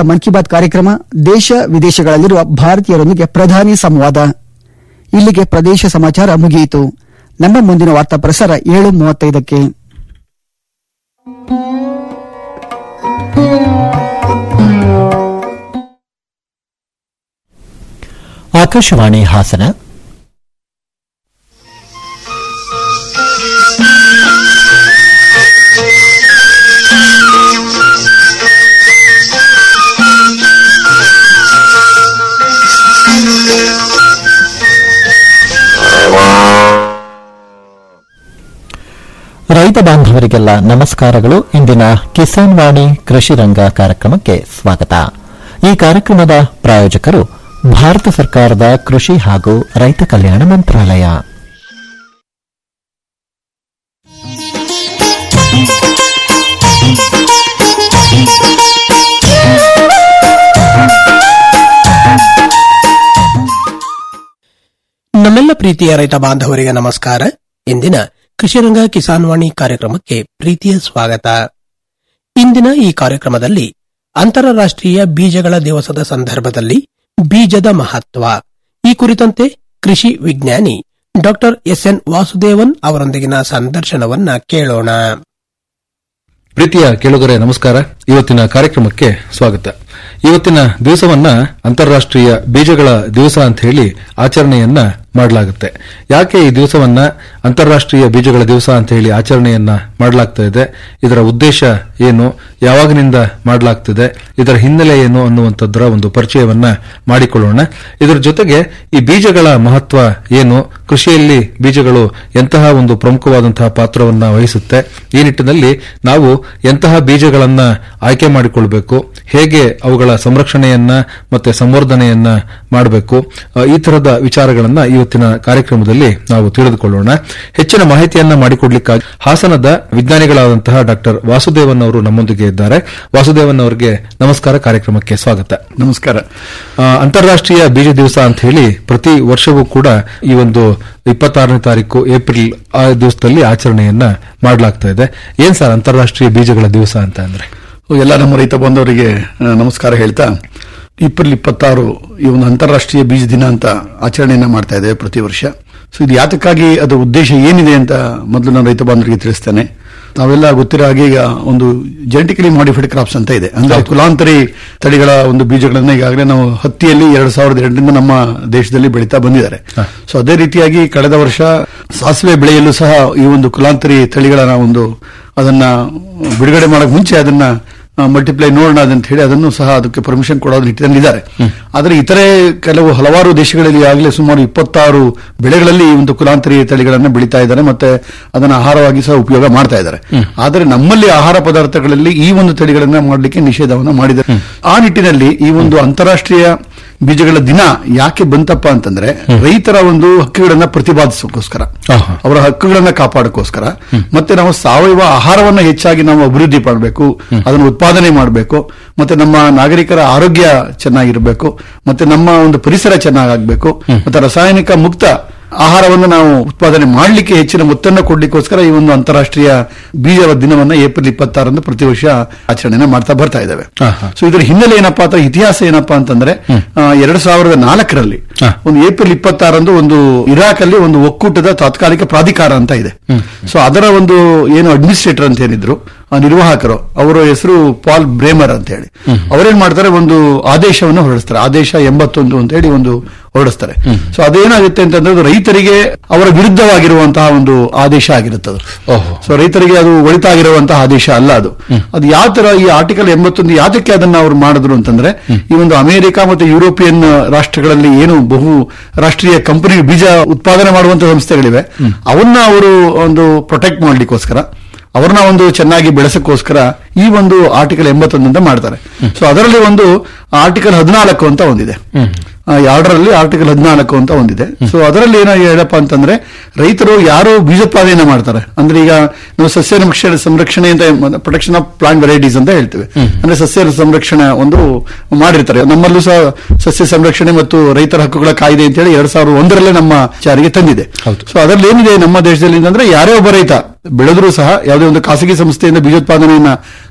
ಮನ್ ಕಿ ಬಾತ್ ಕಾರ್ಯಕ್ರಮ ದೇಶ ವಿದೇಶಗಳಲ್ಲಿರುವ ಭಾರತೀಯರೊಂದಿಗೆ ಪ್ರಧಾನಿ ಸಂವಾದ ಇಲ್ಲಿಗೆ ಪ್ರದೇಶ ಸಮಾಚಾರ ಮುಗಿಯಿತು ನಮ್ಮ ಮುಂದಿನ ವಾರ್ತಾ ಪ್ರಸಾರ ಏಳು ಮೂವತ್ತೈದಕ್ಕೆ ಆಕಾಶವಾಣಿ ಹಾಸನ ರೈತ ಬಾಂಧವರಿಗೆಲ್ಲ ನಮಸ್ಕಾರಗಳು ಇಂದಿನ ಕಿಸಾನ್ ವಾಣಿ ಕೃಷಿ ರಂಗ ಕಾರ್ಯಕ್ರಮಕ್ಕೆ ಸ್ವಾಗತ ಈ ಕಾರ್ಯಕ್ರಮದ ಪ್ರಾಯೋಜಕರು ಭಾರತ ಸರ್ಕಾರದ ಕೃಷಿ ಹಾಗೂ ರೈತ ಕಲ್ಯಾಣ ಮಂತ್ರಾಲಯ ನಮ್ಮೆಲ್ಲ ಪ್ರೀತಿಯ ರೈತ ಬಾಂಧವರಿಗೆ ನಮಸ್ಕಾರ ಇಂದಿನ ಕೃಷಿರಂಗ ಕಿಸಾನ್ ವಾಣಿ ಕಾರ್ಯಕ್ರಮಕ್ಕೆ ಪ್ರೀತಿಯ ಸ್ವಾಗತ ಇಂದಿನ ಈ ಕಾರ್ಯಕ್ರಮದಲ್ಲಿ ಅಂತಾರಾಷ್ಟ್ರೀಯ ಬೀಜಗಳ ದಿವಸದ ಸಂದರ್ಭದಲ್ಲಿ ಬೀಜದ ಮಹತ್ವ ಈ ಕುರಿತಂತೆ ಕೃಷಿ ವಿಜ್ಞಾನಿ ಡಾಕ್ಟರ್ ಎಸ್ಎನ್ ವಾಸುದೇವನ್ ಅವರೊಂದಿಗಿನ ಸಂದರ್ಶನವನ್ನ ಕೇಳೋಣ ಪ್ರೀತಿಯ ಕೇಳುಗರೆ ನಮಸ್ಕಾರ ಇವತ್ತಿನ ಕಾರ್ಯಕ್ರಮಕ್ಕೆ ಸ್ವಾಗತ ಇವತ್ತಿನ ದಿವಸವನ್ನ ಅಂತಾರಾಷ್ಟ್ರೀಯ ಬೀಜಗಳ ದಿವಸ ಅಂತ ಹೇಳಿ ಆಚರಣೆಯನ್ನ ಮಾಡಲಾಗುತ್ತೆ ಯಾಕೆ ಈ ದಿವಸವನ್ನ ಅಂತಾರಾಷ್ಟ್ರೀಯ ಬೀಜಗಳ ದಿವಸ ಅಂತ ಹೇಳಿ ಆಚರಣೆಯನ್ನ ಮಾಡಲಾಗ್ತಾ ಇದೆ ಇದರ ಉದ್ದೇಶ ಏನು ಯಾವಾಗಿನಿಂದ ಮಾಡಲಾಗ್ತಿದೆ ಇದರ ಹಿನ್ನೆಲೆ ಏನು ಅನ್ನುವಂಥದ್ದರ ಒಂದು ಪರಿಚಯವನ್ನ ಮಾಡಿಕೊಳ್ಳೋಣ ಇದರ ಜೊತೆಗೆ ಈ ಬೀಜಗಳ ಮಹತ್ವ ಏನು ಕೃಷಿಯಲ್ಲಿ ಬೀಜಗಳು ಎಂತಹ ಒಂದು ಪ್ರಮುಖವಾದಂತಹ ಪಾತ್ರವನ್ನ ವಹಿಸುತ್ತೆ ಈ ನಿಟ್ಟಿನಲ್ಲಿ ನಾವು ಎಂತಹ ಬೀಜಗಳನ್ನ ಆಯ್ಕೆ ಮಾಡಿಕೊಳ್ಬೇಕು ಹೇಗೆ ಅವುಗಳ ಸಂರಕ್ಷಣೆಯನ್ನ ಮತ್ತೆ ಸಂವರ್ಧನೆಯನ್ನ ಮಾಡಬೇಕು ಅ, ಈ ತರದ ವಿಚಾರಗಳನ್ನ ಇವತ್ತಿನ ಕಾರ್ಯಕ್ರಮದಲ್ಲಿ ನಾವು ತಿಳಿದುಕೊಳ್ಳೋಣ ಹೆಚ್ಚಿನ ಮಾಹಿತಿಯನ್ನ ಮಾಡಿಕೊಡ್ಲಿಕ್ಕಾಗಿ ಹಾಸನದ ವಿಜ್ಞಾನಿಗಳಾದಂತಹ ಡಾಕ್ಟರ್ ವಾಸುದೇವನ್ ಅವರು ನಮ್ಮೊಂದಿಗೆ ಇದ್ದಾರೆ ವಾಸುದೇವನ್ ಅವರಿಗೆ ನಮಸ್ಕಾರ ಕಾರ್ಯಕ್ರಮಕ್ಕೆ ಸ್ವಾಗತ ನಮಸ್ಕಾರ ಆ, ಅಂತಾರಾಷ್ಟ್ರೀಯ ಬೀಜ ದಿವಸ ಅಂತ ಹೇಳಿ ಪ್ರತಿ ವರ್ಷವೂ ಕೂಡ ಈ ಒಂದು ಇಪ್ಪತ್ತಾರನೇ ತಾರೀಕು ಏಪ್ರಿಲ್ ಆ ದಿವಸದಲ್ಲಿ ಆಚರಣೆಯನ್ನ ಮಾಡಲಾಗ್ತಾ ಇದೆ ಏನ್ ಸರ್ ಅಂತಾರಾಷ್ಟ್ರೀಯ ಬೀಜಗಳ ದಿವಸ ಅಂತ ಅಂದ್ರೆ ಎಲ್ಲ ನಮ್ಮ ರೈತ ಬಾಂಧವರಿಗೆ ಆ, ನಮಸ್ಕಾರ ಹೇಳ್ತಾ ಏಪ್ರಿಲ್ ಇಪ್ಪತ್ತಾರು ಈ ಒಂದು ಅಂತಾರಾಷ್ಟ್ರೀಯ ಬೀಜ ದಿನ ಅಂತ ಆಚರಣೆಯನ್ನ ಮಾಡ್ತಾ ಇದ್ದೇವೆ ಪ್ರತಿ ವರ್ಷ ಸೊ ಇದು ಯಾತಕ್ಕಾಗಿ ಅದರ ಉದ್ದೇಶ ಏನಿದೆ ಅಂತ ಮೊದಲು ನಾನು ರೈತ ಬಾಂಧವರಿಗೆ ತಿಳಿಸ್ತೇನೆ ನಾವೆಲ್ಲ ಗೊತ್ತಿರೋ ಹಾಗೆ ಈಗ ಒಂದು ಜೆನೆಟಿಕಲಿ ಮಾಡಿಫೈಡ್ ಕ್ರಾಪ್ಸ್ ಅಂತ ಇದೆ ಅಂದ್ರೆ ಕುಲಾಂತರಿ ತಳಿಗಳ ಒಂದು ಬೀಜಗಳನ್ನ ಈಗಾಗಲೇ ನಾವು ಹತ್ತಿಯಲ್ಲಿ ಎರಡ್ ಸಾವಿರದ ಎರಡರಿಂದ ನಮ್ಮ ದೇಶದಲ್ಲಿ ಬೆಳೀತಾ ಬಂದಿದ್ದಾರೆ ಸೊ ಅದೇ ರೀತಿಯಾಗಿ ಕಳೆದ ವರ್ಷ ಸಾಸಿವೆ ಬೆಳೆಯಲು ಸಹ ಈ ಒಂದು ಕುಲಾಂತರಿ ತಳಿಗಳ ಒಂದು ಅದನ್ನ ಬಿಡುಗಡೆ ಮಾಡಕ್ ಮುಂಚೆ ಅದನ್ನ ಮಲ್ಟಿಪ್ಲೈ ನೋಡೋಣ ಅಂತ ಹೇಳಿ ಅದನ್ನು ಸಹ ಅದಕ್ಕೆ ಪರ್ಮಿಷನ್ ಕೊಡೋದು ನಿಟ್ಟಿನಲ್ಲಿದ್ದಾರೆ ಆದರೆ ಇತರೆ ಕೆಲವು ಹಲವಾರು ದೇಶಗಳಲ್ಲಿ ಆಗಲೇ ಸುಮಾರು ಇಪ್ಪತ್ತಾರು ಬೆಳೆಗಳಲ್ಲಿ ಈ ಒಂದು ಕುಲಾಂತರಿ ತಳಿಗಳನ್ನು ಬೆಳೀತಾ ಇದ್ದಾರೆ ಮತ್ತೆ ಅದನ್ನು ಆಹಾರವಾಗಿ ಸಹ ಉಪಯೋಗ ಮಾಡ್ತಾ ಇದ್ದಾರೆ ಆದರೆ ನಮ್ಮಲ್ಲಿ ಆಹಾರ ಪದಾರ್ಥಗಳಲ್ಲಿ ಈ ಒಂದು ತಳಿಗಳನ್ನ ಮಾಡಲಿಕ್ಕೆ ನಿಷೇಧವನ್ನು ಮಾಡಿದ್ದಾರೆ ಆ ನಿಟ್ಟಿನಲ್ಲಿ ಈ ಒಂದು ಅಂತಾರಾಷ್ಟ್ರೀಯ ಬೀಜಗಳ ದಿನ ಯಾಕೆ ಬಂತಪ್ಪ ಅಂತಂದ್ರೆ ರೈತರ ಒಂದು ಹಕ್ಕುಗಳನ್ನ ಪ್ರತಿಪಾದಿಸೋಕ್ಕೋಸ್ಕರ ಆಹಾ. ಅವರ ಹಕ್ಕುಗಳನ್ನ ಕಾಪಾಡಕ್ಕೋಸ್ಕರ ಮತ್ತೆ ನಾವು ಸಾವಯವ ಆಹಾರವನ್ನ ಹೆಚ್ಚಾಗಿ ನಾವು ಅಭಿವೃದ್ಧಿ ಮಾಡಬೇಕು ಅದನ್ನು ಉತ್ಪಾದನೆ ಮಾಡಬೇಕು ಮತ್ತೆ ನಮ್ಮ ನಾಗರಿಕರ ಆರೋಗ್ಯ ಚೆನ್ನಾಗಿರಬೇಕು ಮತ್ತೆ ನಮ್ಮ ಒಂದು ಪರಿಸರ ಚೆನ್ನಾಗಾಗಬೇಕು ಮತ್ತೆ ರಾಸಾಯನಿಕ ಮುಕ್ತ ಆಹಾರವನ್ನು ನಾವು ಉತ್ಪಾದನೆ ಮಾಡಲಿಕ್ಕೆ ಹೆಚ್ಚಿನ ಒತ್ತನ್ನು ಕೊಡ್ಲಿಕ್ಕೋಸ್ಕರ ಈ ಒಂದು ಅಂತಾರಾಷ್ಟ್ರೀಯ ಬೀಜದ ದಿನವನ್ನ ಏಪ್ರಿಲ್ ಇಪ್ಪತ್ತಾರಂದು ಪ್ರತಿ ವರ್ಷ ಆಚರಣೆನ ಮಾಡ್ತಾ ಬರ್ತಾ ಇದ್ದೇವೆ ಆಹಾ. ಸೊ ಇದರ ಹಿನ್ನೆಲೆ ಏನಪ್ಪಾ ಅಂತ ಇತಿಹಾಸ ಏನಪ್ಪಾ ಅಂತಂದ್ರೆ ಆ, ಎರಡ್ ಸಾವಿರದ ನಾಲ್ಕರಲ್ಲಿ ಹಾ. ಒಂದು ಏಪ್ರಿಲ್ ಇಪ್ಪತ್ತಾರಂದು ಒಂದು ಇರಾಕ್ ಅಲ್ಲಿ ಒಂದು ಒಕ್ಕೂಟದ ತಾತ್ಕಾಲಿಕ ಪ್ರಾಧಿಕಾರ ಅಂತ ಇದೆ ಸೊ ಅದರ ಒಂದು ಏನು ಅಡ್ಮಿನಿಸ್ಟ್ರೇಟರ್ ಅಂತ ಏನಿದ್ರು ಆ ನಿರ್ವಾಹಕರು ಅವರ ಹೆಸರು ಪಾಲ್ ಬ್ರೇಮರ್ ಅಂತ ಹೇಳಿ ಅವರೇನ್ ಮಾಡ್ತಾರೆ ಒಂದು ಆದೇಶವನ್ನು ಹೊರಡಿಸ್ತಾರೆ ಆದೇಶ ಎಂಬತ್ತೊಂದು ಅಂತ ಹೇಳಿ ಒಂದು ಹೊರಡಿಸ್ತಾರೆ ಸೊ ಅದೇನಾಗುತ್ತೆ ಅಂತಂದ್ರೆ ಅದು ರೈತರಿಗೆ ಅವರ ವಿರುದ್ಧವಾಗಿರುವಂತಹ ಒಂದು ಆದೇಶ ಆಗಿರುತ್ತೆ ಅದು ಓಹೋ. ಸೊ ರೈತರಿಗೆ ಅದು ಒಳಿತಾಗಿರುವಂತಹ ಆದೇಶ ಅಲ್ಲ ಅದು ಅದು ಯಾವ ತರ ಈ ಆರ್ಟಿಕಲ್ ಎಂಬತ್ತೊಂದು ಯಾತಕ್ಕೆ ಅದನ್ನ ಅವ್ರು ಮಾಡಿದ್ರು ಅಂತಂದ್ರೆ ಈ ಒಂದು ಅಮೆರಿಕ ಮತ್ತು ಯುರೋಪಿಯನ್ ರಾಷ್ಟ್ರಗಳಲ್ಲಿ ಏನು ಬಹು ರಾಷ್ಟ್ರೀಯ ಕಂಪನಿ ಬೀಜ ಉತ್ಪಾದನೆ ಮಾಡುವಂತಹ ಸಂಸ್ಥೆಗಳಿವೆ ಅವನ್ನ ಅವರು ಒಂದು ಪ್ರೊಟೆಕ್ಟ್ ಮಾಡ್ಲಿಕ್ಕೋಸ್ಕರ ಅವ್ರನ್ನ ಒಂದು ಚೆನ್ನಾಗಿ ಬೆಳೆಸಕ್ಕೋಸ್ಕರ ಈ ಒಂದು ಆರ್ಟಿಕಲ್ ಎಂಬತ್ತೊಂದು ಅಂತ ಮಾಡ್ತಾರೆ ಸೊ ಅದರಲ್ಲಿ ಒಂದು ಆರ್ಟಿಕಲ್ ಹದಿನಾಲ್ಕು ಅಂತ ಒಂದಿದೆ ಎರಡರಲ್ಲಿ ಆರ್ಟಿಕಲ್ ಹದಿನಾಲ್ಕು ಅಂತ ಒಂದಿದೆ ಸೊ ಅದರಲ್ಲಿ ಏನೋ ಹೇಳಪ್ಪ ಅಂತಂದ್ರೆ ರೈತರು ಯಾರು ಬೀಜೋತ್ಪಾದನೆ ಮಾಡ್ತಾರೆ ಅಂದ್ರೆ ಈಗ ನಾವು ಸಸ್ಯ ಸಂರಕ್ಷಣೆ ಸಂರಕ್ಷಣೆ ಅಂತ ಪ್ರೊಟೆಕ್ಷನ್ ಆಫ್ ಪ್ಲಾಂಟ್ ವೆರೈಟೀಸ್ ಅಂತ ಹೇಳ್ತೇವೆ ಅಂದ್ರೆ ಸಸ್ಯ ಸಂರಕ್ಷಣೆ ಒಂದು ಮಾಡಿರ್ತಾರೆ ನಮ್ಮಲ್ಲೂ ಸಹ ಸಸ್ಯ ಸಂರಕ್ಷಣೆ ಮತ್ತು ರೈತರ ಹಕ್ಕುಗಳ ಕಾಯ್ದೆ ಅಂತ ಹೇಳಿ ಎರಡ್ ಸಾವಿರದ ಒಂದರಲ್ಲೇ ನಮ್ಮ ಜಾರಿಗೆ ತಂದಿದೆ ಹೌದು. ಸೊ ಅದರಲ್ಲಿ ಏನಿದೆ ನಮ್ಮ ದೇಶದಲ್ಲಿ ಅಂತಂದ್ರೆ ಯಾರೇ ಒಬ್ಬ ರೈತ ಬೆಳೆದರೂ ಸಹ ಯಾವುದೇ ಒಂದು ಖಾಸಗಿ ಸಂಸ್ಥೆಯಿಂದ ಬೀಜೋತ್ಪಾದನೆಯನ್ನ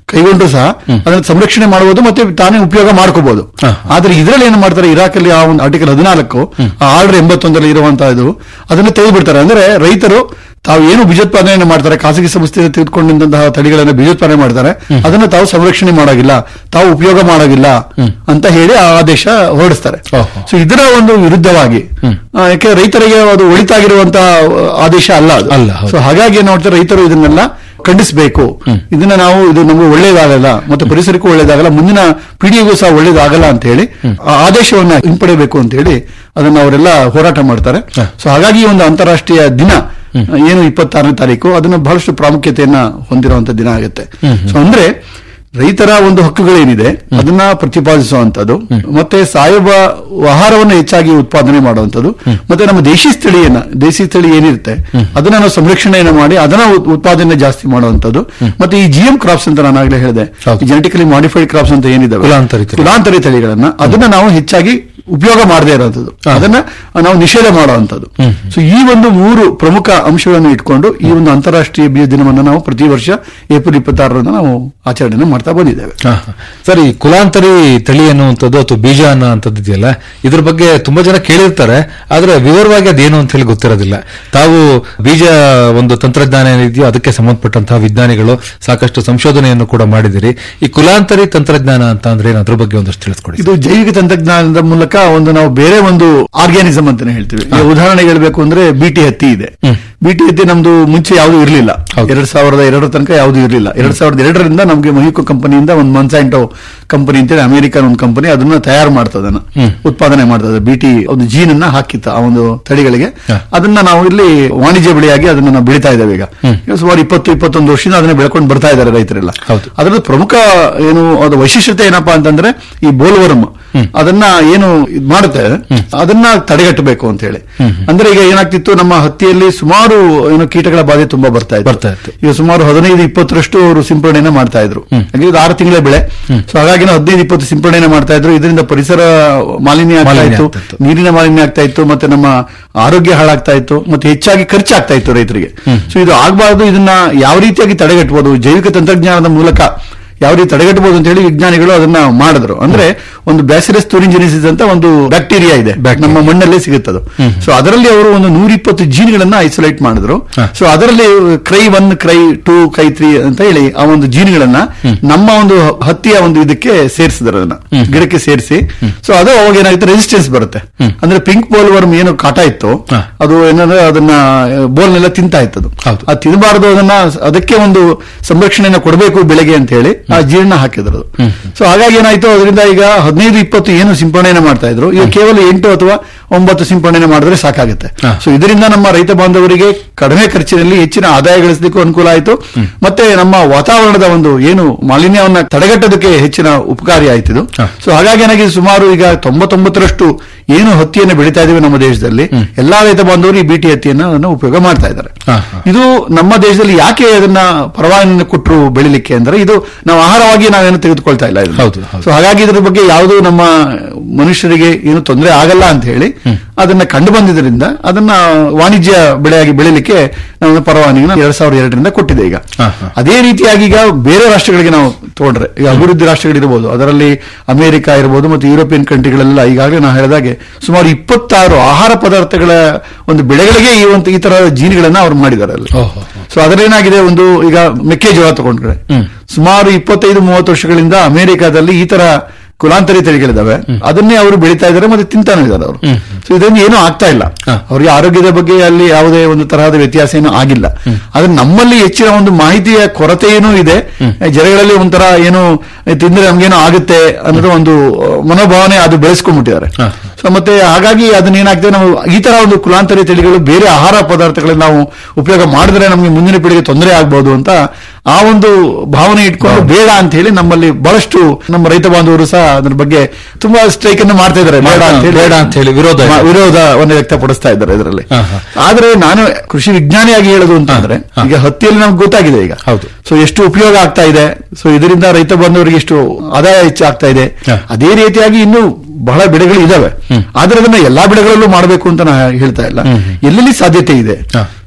ಕೈಗೊಂಡ್ರು ಸಹ ಅದನ್ನ ಸಂರಕ್ಷಣೆ ಮಾಡಬಹುದು ಮತ್ತೆ ತಾನೇ ಉಪಯೋಗ ಮಾಡ್ಕೋಬಹುದು ಆದ್ರೆ ಇದರಲ್ಲಿ ಏನು ಮಾಡ್ತಾರೆ ಇರಾಕ್ ಅಲ್ಲಿ ಆ ಒಂದು ಆರ್ಟಿಕಲ್ ಹದಿನಾಲ್ಕು ಆರ್ಡರ್ ಎಂಬತ್ತೊಂದರಲ್ಲಿ ಇರುವಂತಹ ಇದು ಅದನ್ನು ತೆಗೆದುಬಿಡ್ತಾರೆ ಅಂದ್ರೆ ರೈತರು ತಾವು ಏನು ಬೀಜೋತ್ಪಾದನೆ ಮಾಡ್ತಾರೆ ಖಾಸಗಿ ಸಂಸ್ಥೆ ತೆಗೆದುಕೊಂಡಂತಹ ತಳಿಗಳನ್ನ ಬೀಜೋತ್ಪಾದನೆ ಮಾಡ್ತಾರೆ ಅದನ್ನ ತಾವು ಸಂರಕ್ಷಣೆ ಮಾಡೋಗಿಲ್ಲ ತಾವು ಉಪಯೋಗ ಮಾಡೋಗಿಲ್ಲ ಅಂತ ಹೇಳಿ ಆ ಆದೇಶ ಹೊರಡಿಸ್ತಾರೆ ಓಹೋ. ಸೊ ಇದರ ಒಂದು ವಿರುದ್ಧವಾಗಿ ಆ, ಯಾಕೆ ರೈತರಿಗೆ ಅದು ಒಳಿತಾಗಿರುವಂತಹ ಆದೇಶ ಅಲ್ಲ ಅದು ಅಲ್ಲ, ಹೌದು. ಸೊ ಹಾಗಾಗಿ ಏನ್ ಮಾಡ್ತಾರೆ ರೈತರು ಇದನ್ನೆಲ್ಲ ಖಂಡಿಸಬೇಕು ಇದನ್ನ ನಾವು ಇದು ನಮಗೆ ಒಳ್ಳೇದಾಗಲ್ಲ ಮತ್ತು ಪರಿಸರಕ್ಕೂ ಒಳ್ಳೇದಾಗಲ್ಲ ಮುಂದಿನ ಪೀಳಿಗೆಗೂ ಸಹ ಒಳ್ಳೇದಾಗಲ್ಲ ಅಂತ ಹೇಳಿ ಆ ಆದೇಶವನ್ನ ಹಿಂಪಡೆಯಬೇಕು ಅಂತ ಹೇಳಿ ಅದನ್ನ ಅವರೆಲ್ಲ ಹೋರಾಟ ಮಾಡ್ತಾರೆ ಸೊ ಹಾಗಾಗಿ ಈ ಒಂದು ಅಂತಾರಾಷ್ಟ್ರೀಯ ದಿನ ಏನು ಇಪ್ಪತ್ತಾರನೇ ತಾರೀಕು ಅದನ್ನ ಬಹಳಷ್ಟು ಪ್ರಾಮುಖ್ಯತೆಯನ್ನ ಹೊಂದಿರುವಂತ ದಿನ ಆಗುತ್ತೆ ಸೊ ಅಂದ್ರೆ ರೈತರ ಒಂದು ಹಕ್ಕುಗಳೇನಿದೆ ಅದನ್ನ ಪ್ರತಿಪಾದಿಸುವಂತದ್ದು ಮತ್ತೆ ಸಾವಯವ ಆಹಾರವನ್ನು ಹೆಚ್ಚಾಗಿ ಉತ್ಪಾದನೆ ಮಾಡುವಂತದ್ದು ಮತ್ತೆ ನಮ್ಮ ದೇಶಿ ಸ್ಥಳೀಯನ ದೇಶಿ ಸ್ಥಳಿ ಏನಿರುತ್ತೆ ಅದನ್ನ ನಾವು ಸಂರಕ್ಷಣೆಯನ್ನು ಮಾಡಿ ಅದನ್ನ ಉತ್- ಉತ್ಪಾದನೆ ಜಾಸ್ತಿ ಮಾಡುವಂತದ್ದು ಮತ್ತೆ ಈ ಜಿಎಂ ಕ್ರಾಪ್ಸ್ ಅಂತ ನಾನು ಆಗಲೇ ಹೇಳಿದೆ ಹೌದು. ಜೆನೆಟಿಕಲಿ ಮಾಡಿಫೈಡ್ ಕ್ರಾಪ್ಸ್ ಅಂತ ಏನಿದಾವೆ ಕುಲಾಂತರಿ ತಳಿ. ಕುಲಾಂತರಿ ತಳಿಗಳನ್ನ ಅದನ್ನ ನಾವು ಹೆಚ್ಚಾಗಿ ಉಪಯೋಗ ಮಾಡದೇ ಇರುವಂತದ್ದು ಅದನ್ನ ನಾವು ನಿಷೇಧ ಮಾಡುವಂತದ್ದು ಸೊ ಈ ಒಂದು ಮೂರು ಪ್ರಮುಖ ಅಂಶಗಳನ್ನು ಇಟ್ಕೊಂಡು ಈ ಒಂದು ಅಂತಾರಾಷ್ಟ್ರೀಯ ಬೀಜ ದಿನವನ್ನು ನಾವು ಪ್ರತಿ ವರ್ಷ ಏಪ್ರಿಲ್ ಇಪ್ಪತ್ತಾರರಂದು ನಾವು ಆಚರಣೆ ಮಾಡ್ತಾ ಬಂದಿದ್ದೇವೆ ಹಾ, ಹಾ. ಸರಿ ಕುಲಾಂತರಿ ತಳಿ ಅನ್ನುವಂಥದ್ದು ಅಥವಾ ಬೀಜ ಅನ್ನೋಂಥದ್ದು ಇದೆಯಲ್ಲ ಇದ್ರ ಬಗ್ಗೆ ತುಂಬಾ ಜನ ಕೇಳಿರ್ತಾರೆ ಆದ್ರೆ ವಿವರವಾಗಿ ಅದೇನು ಅಂತ ಹೇಳಿ ಗೊತ್ತಿರೋದಿಲ್ಲ ತಾವು ಬೀಜ ಒಂದು ತಂತ್ರಜ್ಞಾನ ಏನಿದೆಯೋ ಅದಕ್ಕೆ ಸಂಬಂಧಪಟ್ಟಂತಹ ವಿಜ್ಞಾನಿಗಳು ಸಾಕಷ್ಟು ಸಂಶೋಧನೆಯನ್ನು ಕೂಡ ಮಾಡಿದಿರಿ ಈ ಕುಲಾಂತರಿ ತಂತ್ರಜ್ಞಾನ ಅಂತ ಅಂದ್ರೆ ಏನು ಅದ್ರ ಬಗ್ಗೆ ಒಂದಷ್ಟು ತಿಳಿಸ್ಕೊಡಿ ಇದು ಜೈವಿಕ ತಂತ್ರಜ್ಞಾನದ ಮೂಲಕ ಒಂದು ನಾವು ಬೇರೆ ಒಂದು ಆರ್ಗ್ಯಾನಿಸಮ್ ಅಂತಾನೆ ಹೇಳ್ತೀವಿ ಈಗ ಉದಾಹರಣೆಗೆ ಹೇಳ್ಬೇಕು ಅಂದ್ರೆ ಬಿಟಿ ಹತ್ತಿ ಇದೆ ಬಿಟಿ ಹತ್ತಿ ನಮ್ದು ಮುಂಚೆ ಯಾವುದು ಇರಲಿಲ್ಲ ಎರಡ್ ಸಾವಿರದ ಎರಡರ ತನಕ ಯಾವುದು ಇರಲಿಲ್ಲ ಎರಡ್ ಸಾವಿರದ ಎರಡರಿಂದ ನಮಗೆ ಮೊಹಿಕೋ ಕಂಪನಿಯಿಂದ ಒಂದು ಮನ್ಸಾಂಟೋ ಕಂಪನಿ ಅಂತೇಳಿ ಅಮೆರಿಕನ್ ಒಂದು ಕಂಪನಿ ಅದನ್ನ ತಯಾರು ಮಾಡ್ತದನ್ನ ಉತ್ಪಾದನೆ ಮಾಡ್ತದೆ ಬಿಟಿ ಒಂದು ಜೀನ್ ಅನ್ನ ಹಾಕಿತ್ತ ಆ ಒಂದು ತಳಿಗಳಿಗೆ ಅದನ್ನ ನಾವು ಇಲ್ಲಿ ವಾಣಿಜ್ಯ ಬೆಳೆಯಾಗಿ ಅದನ್ನ ನಾವು ಬೆಳಿತಾ ಇದ್ದೇವೆ ಈಗ ಈಗ ಸುಮಾರು ಇಪ್ಪತ್ತು ಇಪ್ಪತ್ತೊಂದು ವರ್ಷದಿಂದ ಅದನ್ನ ಬೆಳ್ಕೊಂಡು ಬರ್ತಾ ಇದ್ದಾರೆ ರೈತರೆಲ್ಲ ಹೌದು. ಅದರದ್ದು ಪ್ರಮುಖ ಏನು ಅದು ವೈಶಿಷ್ಟ್ಯತೆ ಏನಪ್ಪಾ ಅಂತಂದ್ರೆ ಈ ಬೋಲ್ವರ್ಮ್ ಅದನ್ನ ಏನು ಇದ್ ಮಾಡುತ್ತೆ ಅದನ್ನ ತಡೆಗಟ್ಟಬೇಕು ಅಂತ ಹೇಳಿ ಅಂದ್ರೆ ಈಗ ಏನಾಗ್ತಿತ್ತು ನಮ್ಮ ಹತ್ತಿಯಲ್ಲಿ ಸುಮಾರು ಏನು ಕೀಟಗಳ ಬಾಧೆ ತುಂಬಾ ಬರ್ತಾ ಇತ್ತು ಬರ್ತಾ ಇತ್ತು. ಈಗ ಸುಮಾರು ಹದಿನೈದು ಇಪ್ಪತ್ತರಷ್ಟು ಅವರು ಸಿಂಪಡಣೆನ ಮಾಡ್ತಾ ಇದ್ರು ಯಾಕಂದ್ರೆ ಇದು ಆರು ತಿಂಗಳ ಬೆಳೆ ಸೊ ಹಾಗಾಗಿ ನಾವು ಹದಿನೈದು ಇಪ್ಪತ್ತು ಸಿಂಪಡಣೆ ಮಾಡ್ತಾ ಇದ್ರು ಇದರಿಂದ ಪರಿಸರ ಮಾಲಿನ್ಯ ಆಗ್ತಾ ಮಾಲಿನ್ಯ ಇತ್ತು ಆಗ್ತಾ ಇತ್ತು. ನೀರಿನ ಮಾಲಿನ್ಯ ಆಗ್ತಾ ಇತ್ತು ಮತ್ತೆ ನಮ್ಮ ಆರೋಗ್ಯ ಹಾಳಾಗ್ತಾ ಇತ್ತು ಮತ್ತೆ ಹೆಚ್ಚಾಗಿ ಖರ್ಚಾಗ್ತಾ ಇತ್ತು ರೈತರಿಗೆ ಸೊ ಇದು ಆಗಬಾರ್ದು ಇದನ್ನ ಯಾವ ರೀತಿಯಾಗಿ ತಡೆಗಟ್ಟಬಹುದು ಜೈವಿಕ ತಂತ್ರಜ್ಞಾನದ ಮೂಲಕ ಯಾವ ರೀತಿ ತಡೆಗಟ್ಟಬಹುದು ಅಂತ ಹೇಳಿ ವಿಜ್ಞಾನಿಗಳು ಅದನ್ನ ಮಾಡಿದ್ರು ಅಂದ್ರೆ ಒಂದು ಬ್ಯಾಸಿರಸ್ ತುರಿಂಜಿನಿಸಿಸ್ ಅಂತ ಒಂದು ಬ್ಯಾಕ್ಟೀರಿಯಾ ಇದೆ Bacteria. ನಮ್ಮ ಮಣ್ಣಲ್ಲೇ ಸಿಗುತ್ತದು ಸೊ ಅದರಲ್ಲಿ ಅವರು ಒಂದು ನೂರ ಇಪ್ಪತ್ತು ಜೀನ್ಗಳನ್ನ ಐಸೋಲೇಟ್ ಮಾಡಿದ್ರು ಸೊ ಅದರಲ್ಲಿ cry one cry two cry three ಅಂತ ಹೇಳಿ ಆ ಒಂದು ಜೀನ್ಗಳನ್ನ ನಮ್ಮ ಒಂದು ಹತ್ತಿಯ ಒಂದು ಇದಕ್ಕೆ ಸೇರಿಸಿದ್ರು ಅದನ್ನ ಗಿಡಕ್ಕೆ ಸೇರಿಸಿ ಸೊ ಅದು ಅವಾಗ ಏನಾಗುತ್ತೆ ರೆಸಿಸ್ಟೆನ್ಸ್ ಬರುತ್ತೆ ಅಂದ್ರೆ ಪಿಂಕ್ ಬೋಲ್ ವರ್ಮ್ ಏನು ಕಾಟ ಇತ್ತು ಹಾ. ಅದು ಏನಂದ್ರೆ ಅದನ್ನ ಬೋಲ್ನೆಲ್ಲ ತಿಂತಾ ಇತ್ತು ಅದು ಹೌದು. ಅದು ತಿನ್ನಬಾರದು ಅದನ್ನ ಅದಕ್ಕೆ ಒಂದು ಸಂರಕ್ಷಣೆಯನ್ನು ಕೊಡಬೇಕು ಬೆಳೆಗೆ ಅಂತ ಹೇಳಿ ಆ ಜೀರ್ಣ ಹಾಕಿದ್ರು ಅದು ಸೊ ಹಾಗಾಗಿ ಏನಾಯ್ತು ಅದರಿಂದ ಈಗ ಹದಿನೈದು ಇಪ್ಪತ್ತು ಏನು ಸಿಂಪಡಣೆ ಮಾಡ್ತಾ ಇದ್ರು ಈಗ ಕೇವಲ ಎಂಟು ಅಥವಾ ಒಂಬತ್ತು ಸಿಂಪಡಣೆ ಮಾಡಿದ್ರೆ ಸಾಕಾಗುತ್ತೆ ಹಾ. ಸೊ ಇದರಿಂದ ನಮ್ಮ ರೈತ ಬಾಂಧವರಿಗೆ ಕಡಿಮೆ ಖರ್ಚಿನಲ್ಲಿ ಹೆಚ್ಚಿನ ಆದಾಯ ಗಳಿಸಲಿಕ್ಕೂ ಅನುಕೂಲ ಆಯಿತು ಮತ್ತೆ ನಮ್ಮ ವಾತಾವರಣದ ಒಂದು ಏನು ಮಾಲಿನ್ಯವನ್ನ ತಡೆಗಟ್ಟೋದಕ್ಕೆ ಹೆಚ್ಚಿನ ಉಪಕಾರಿ ಆಯ್ತು ಇದು ಹಾ. ಸೊ ಹಾಗಾಗಿ ಏನಾಗಿ ಸುಮಾರು ಈಗ ತೊಂಬತ್ತೊಂಬತ್ತರಷ್ಟು ಏನು ಹತ್ತಿಯನ್ನು ಬೆಳೀತಾ ಇದೀವಿ ನಮ್ಮ ದೇಶದಲ್ಲಿ ಎಲ್ಲಾ ರೈತ ಬಾಂಧವರು ಈ ಬಿಟಿ ಹತ್ತಿಯನ್ನು ಅದನ್ನ ಉಪಯೋಗ ಮಾಡ್ತಾ ಇದ್ದಾರೆ ಹಾ, ಹಾ. ಇದು ನಮ್ಮ ದೇಶದಲ್ಲಿ ಯಾಕೆ ಅದನ್ನ ಪರವಾನಗಿ ಕೊಟ್ಟರು ಬೆಳಿಲಿಕ್ಕೆ ಅಂದ್ರೆ ಇದು ನಾವು ಆಹಾರವಾಗಿ ನಾವೇನು ತೆಗೆದುಕೊಳ್ತಾ ಇಲ್ಲ ಇದನ್ನ. ಹೌದು, ಹೌದು. ಸೊ ಹಾಗಾಗಿ ಇದ್ರ ಬಗ್ಗೆ ಯಾವುದು ನಮ್ಮ ಮನುಷ್ಯರಿಗೆ ಏನು ತೊಂದರೆ ಆಗಲ್ಲ ಅಂತ ಹೇಳಿ ಅದನ್ನ ಕಂಡು ಬಂದಿದ್ದರಿಂದ ಅದನ್ನ ವಾಣಿಜ್ಯ ಬೆಳೆಯಾಗಿ ಬೆಳಿಲಿಕ್ಕೆ ನಾವು ಪರವಾನಗಿನ ಎರಡ್ ಸಾವಿರದ ಎರಡರಿಂದ ಕೊಟ್ಟಿದೆ ಈಗ ಹಾ, ಹಾ. ಅದೇ ರೀತಿಯಾಗಿ ಈಗ ಬೇರೆ ರಾಷ್ಟ್ರಗಳಿಗೆ ನಾವು ತಗೊಂಡ್ರೆ ಈಗ ಅಭಿವೃದ್ಧಿ ರಾಷ್ಟ್ರಗಳಿರ್ಬೋದು ಅದರಲ್ಲಿ ಅಮೆರಿಕ ಇರ್ಬೋದು ಮತ್ತು ಯುರೋಪಿಯನ್ ಕಂಟ್ರಿಗಳೆಲ್ಲ ಈಗಾಗಲೇ ನಾವು ಹೇಳಿದಾಗೆ ಸುಮಾರು ಇಪ್ಪತ್ತಾರು ಆಹಾರ ಪದಾರ್ಥಗಳ ಒಂದು ಬೆಳೆಗಳಿಗೆ ಈ ಒಂದು ಈ ತರ ಜೀನಿಗಳನ್ನ ಅವ್ರು ಮಾಡಿದ್ದಾರೆ ಅಲ್ಲಿ ಓಹೋ. ಸೊ ಅದರೇನಾಗಿದೆ ಒಂದು ಈಗ ಮೆಕ್ಕೆಜೋಳ ತಗೊಂಡ್ರೆ ಸುಮಾರು ಇಪ್ಪತ್ತೈದು ಮೂವತ್ತು ವರ್ಷಗಳಿಂದ ಅಮೆರಿಕಾದಲ್ಲಿ ಈ ತರ ಕುಲಾಂತರಿ ತಳಿಗಳಿದಾವೆ ಅದನ್ನೇ ಅವರು ಬೆಳೀತಾ ಇದ್ದಾರೆ ಮತ್ತೆ ತಿಂತಾನೂ ಇದ್ದಾರೆ ಅವರು ಸೊ ಇದರಿಂದ ಏನೂ ಆಗ್ತಾ ಇಲ್ಲ ಹಾ. ಅವರಿಗೆ ಆರೋಗ್ಯದ ಬಗ್ಗೆ ಅಲ್ಲಿ ಯಾವುದೇ ಒಂದು ತರಹದ ವ್ಯತ್ಯಾಸ ಏನೂ ಆಗಿಲ್ಲ ಆದ್ರೆ ನಮ್ಮಲ್ಲಿ ಹೆಚ್ಚಿನ ಒಂದು ಮಾಹಿತಿಯ ಕೊರತೆ ಏನೂ ಇದೆ ಜನಗಳಲ್ಲಿ ಒಂಥರ ಏನು ತಿಂದ್ರೆ ನಮ್ಗೇನೋ ಆಗುತ್ತೆ ಅನ್ನೋದು ಒಂದು ಮನೋಭಾವನೆ ಅದು ಬೆಳೆಸ್ಕೊಂಡ್ಬಿಟ್ಟಿದ್ದಾರೆ ಹಾ. ಸೊ ಮತ್ತೆ ಹಾಗಾಗಿ ಅದನ್ನೇನಾಗ್ತದೆ ನಾವು ಈ ತರ ಒಂದು ಕುಲಾಂತರಿ ತಳಿಗಳು ಬೇರೆ ಆಹಾರ ಪದಾರ್ಥಗಳನ್ನ ನಾವು ಉಪಯೋಗ ಮಾಡಿದ್ರೆ ನಮಗೆ ಮುಂದಿನ ಪೀಳಿಗೆ ತೊಂದರೆ ಆಗ್ಬಹುದು ಅಂತ ಆ ಒಂದು ಭಾವನೆ ಇಟ್ಕೊಂಡು ಬೇಡ ಅಂತ ಹೇಳಿ ನಮ್ಮಲ್ಲಿ ಬಹಳಷ್ಟು ನಮ್ಮ ರೈತ ಬಾಂಧವರು ಸಹ ಅದ್ರ ಬಗ್ಗೆ ತುಂಬಾ ಸ್ಟ್ರೈಕ್ ಅನ್ನು ಮಾಡ್ತಾ ಇದ್ದಾರೆ ಬೇಡ ಅಂತ ಹೇಳಿ ಬೇಡ ಅಂತ ಹೇಳಿ ವಿರೋಧ ಇದೆ. ಮಾ- ವಿರೋಧವನ್ನು ವ್ಯಕ್ತಪಡಿಸ್ತಾ ಇದ್ದಾರೆ ಇದರಲ್ಲಿ ಹಾ, ಹಾ. ಆದ್ರೆ ನಾನು ಕೃಷಿ ವಿಜ್ಞಾನಿಯಾಗಿ ಹೇಳೋದು ಅಂತ ಅಂದ್ರೆ ಹಾ. ಈಗ ಹತ್ತಿಯಲ್ಲಿ ನಮ್ಗೆ ಗೊತ್ತಾಗಿದೆ ಈಗ ಹೌದು. ಸೊ ಎಷ್ಟು ಉಪಯೋಗ ಆಗ್ತಾ ಇದೆ ಸೊ ಇದರಿಂದ ರೈತ ಬಾಂಧವರಿಗೆ ಎಷ್ಟು ಆದಾಯ ಹೆಚ್ಚಾಗ್ತಾ ಇದೆ ಹಾ. ಅದೇ ರೀತಿಯಾಗಿ ಇನ್ನು ಬಹಳ ಬೆಳೆಗಳು ಇದಾವೆ ಆದ್ರೆ ಅದನ್ನ ಎಲ್ಲಾ ಬೆಳೆಗಳಲ್ಲೂ ಮಾಡಬೇಕು ಅಂತ ನಾ ಹೇಳ್ತಾ ಇಲ್ಲ ಎಲ್ಲೆಲ್ಲಿ ಸಾಧ್ಯತೆ ಇದೆ ಹಾ.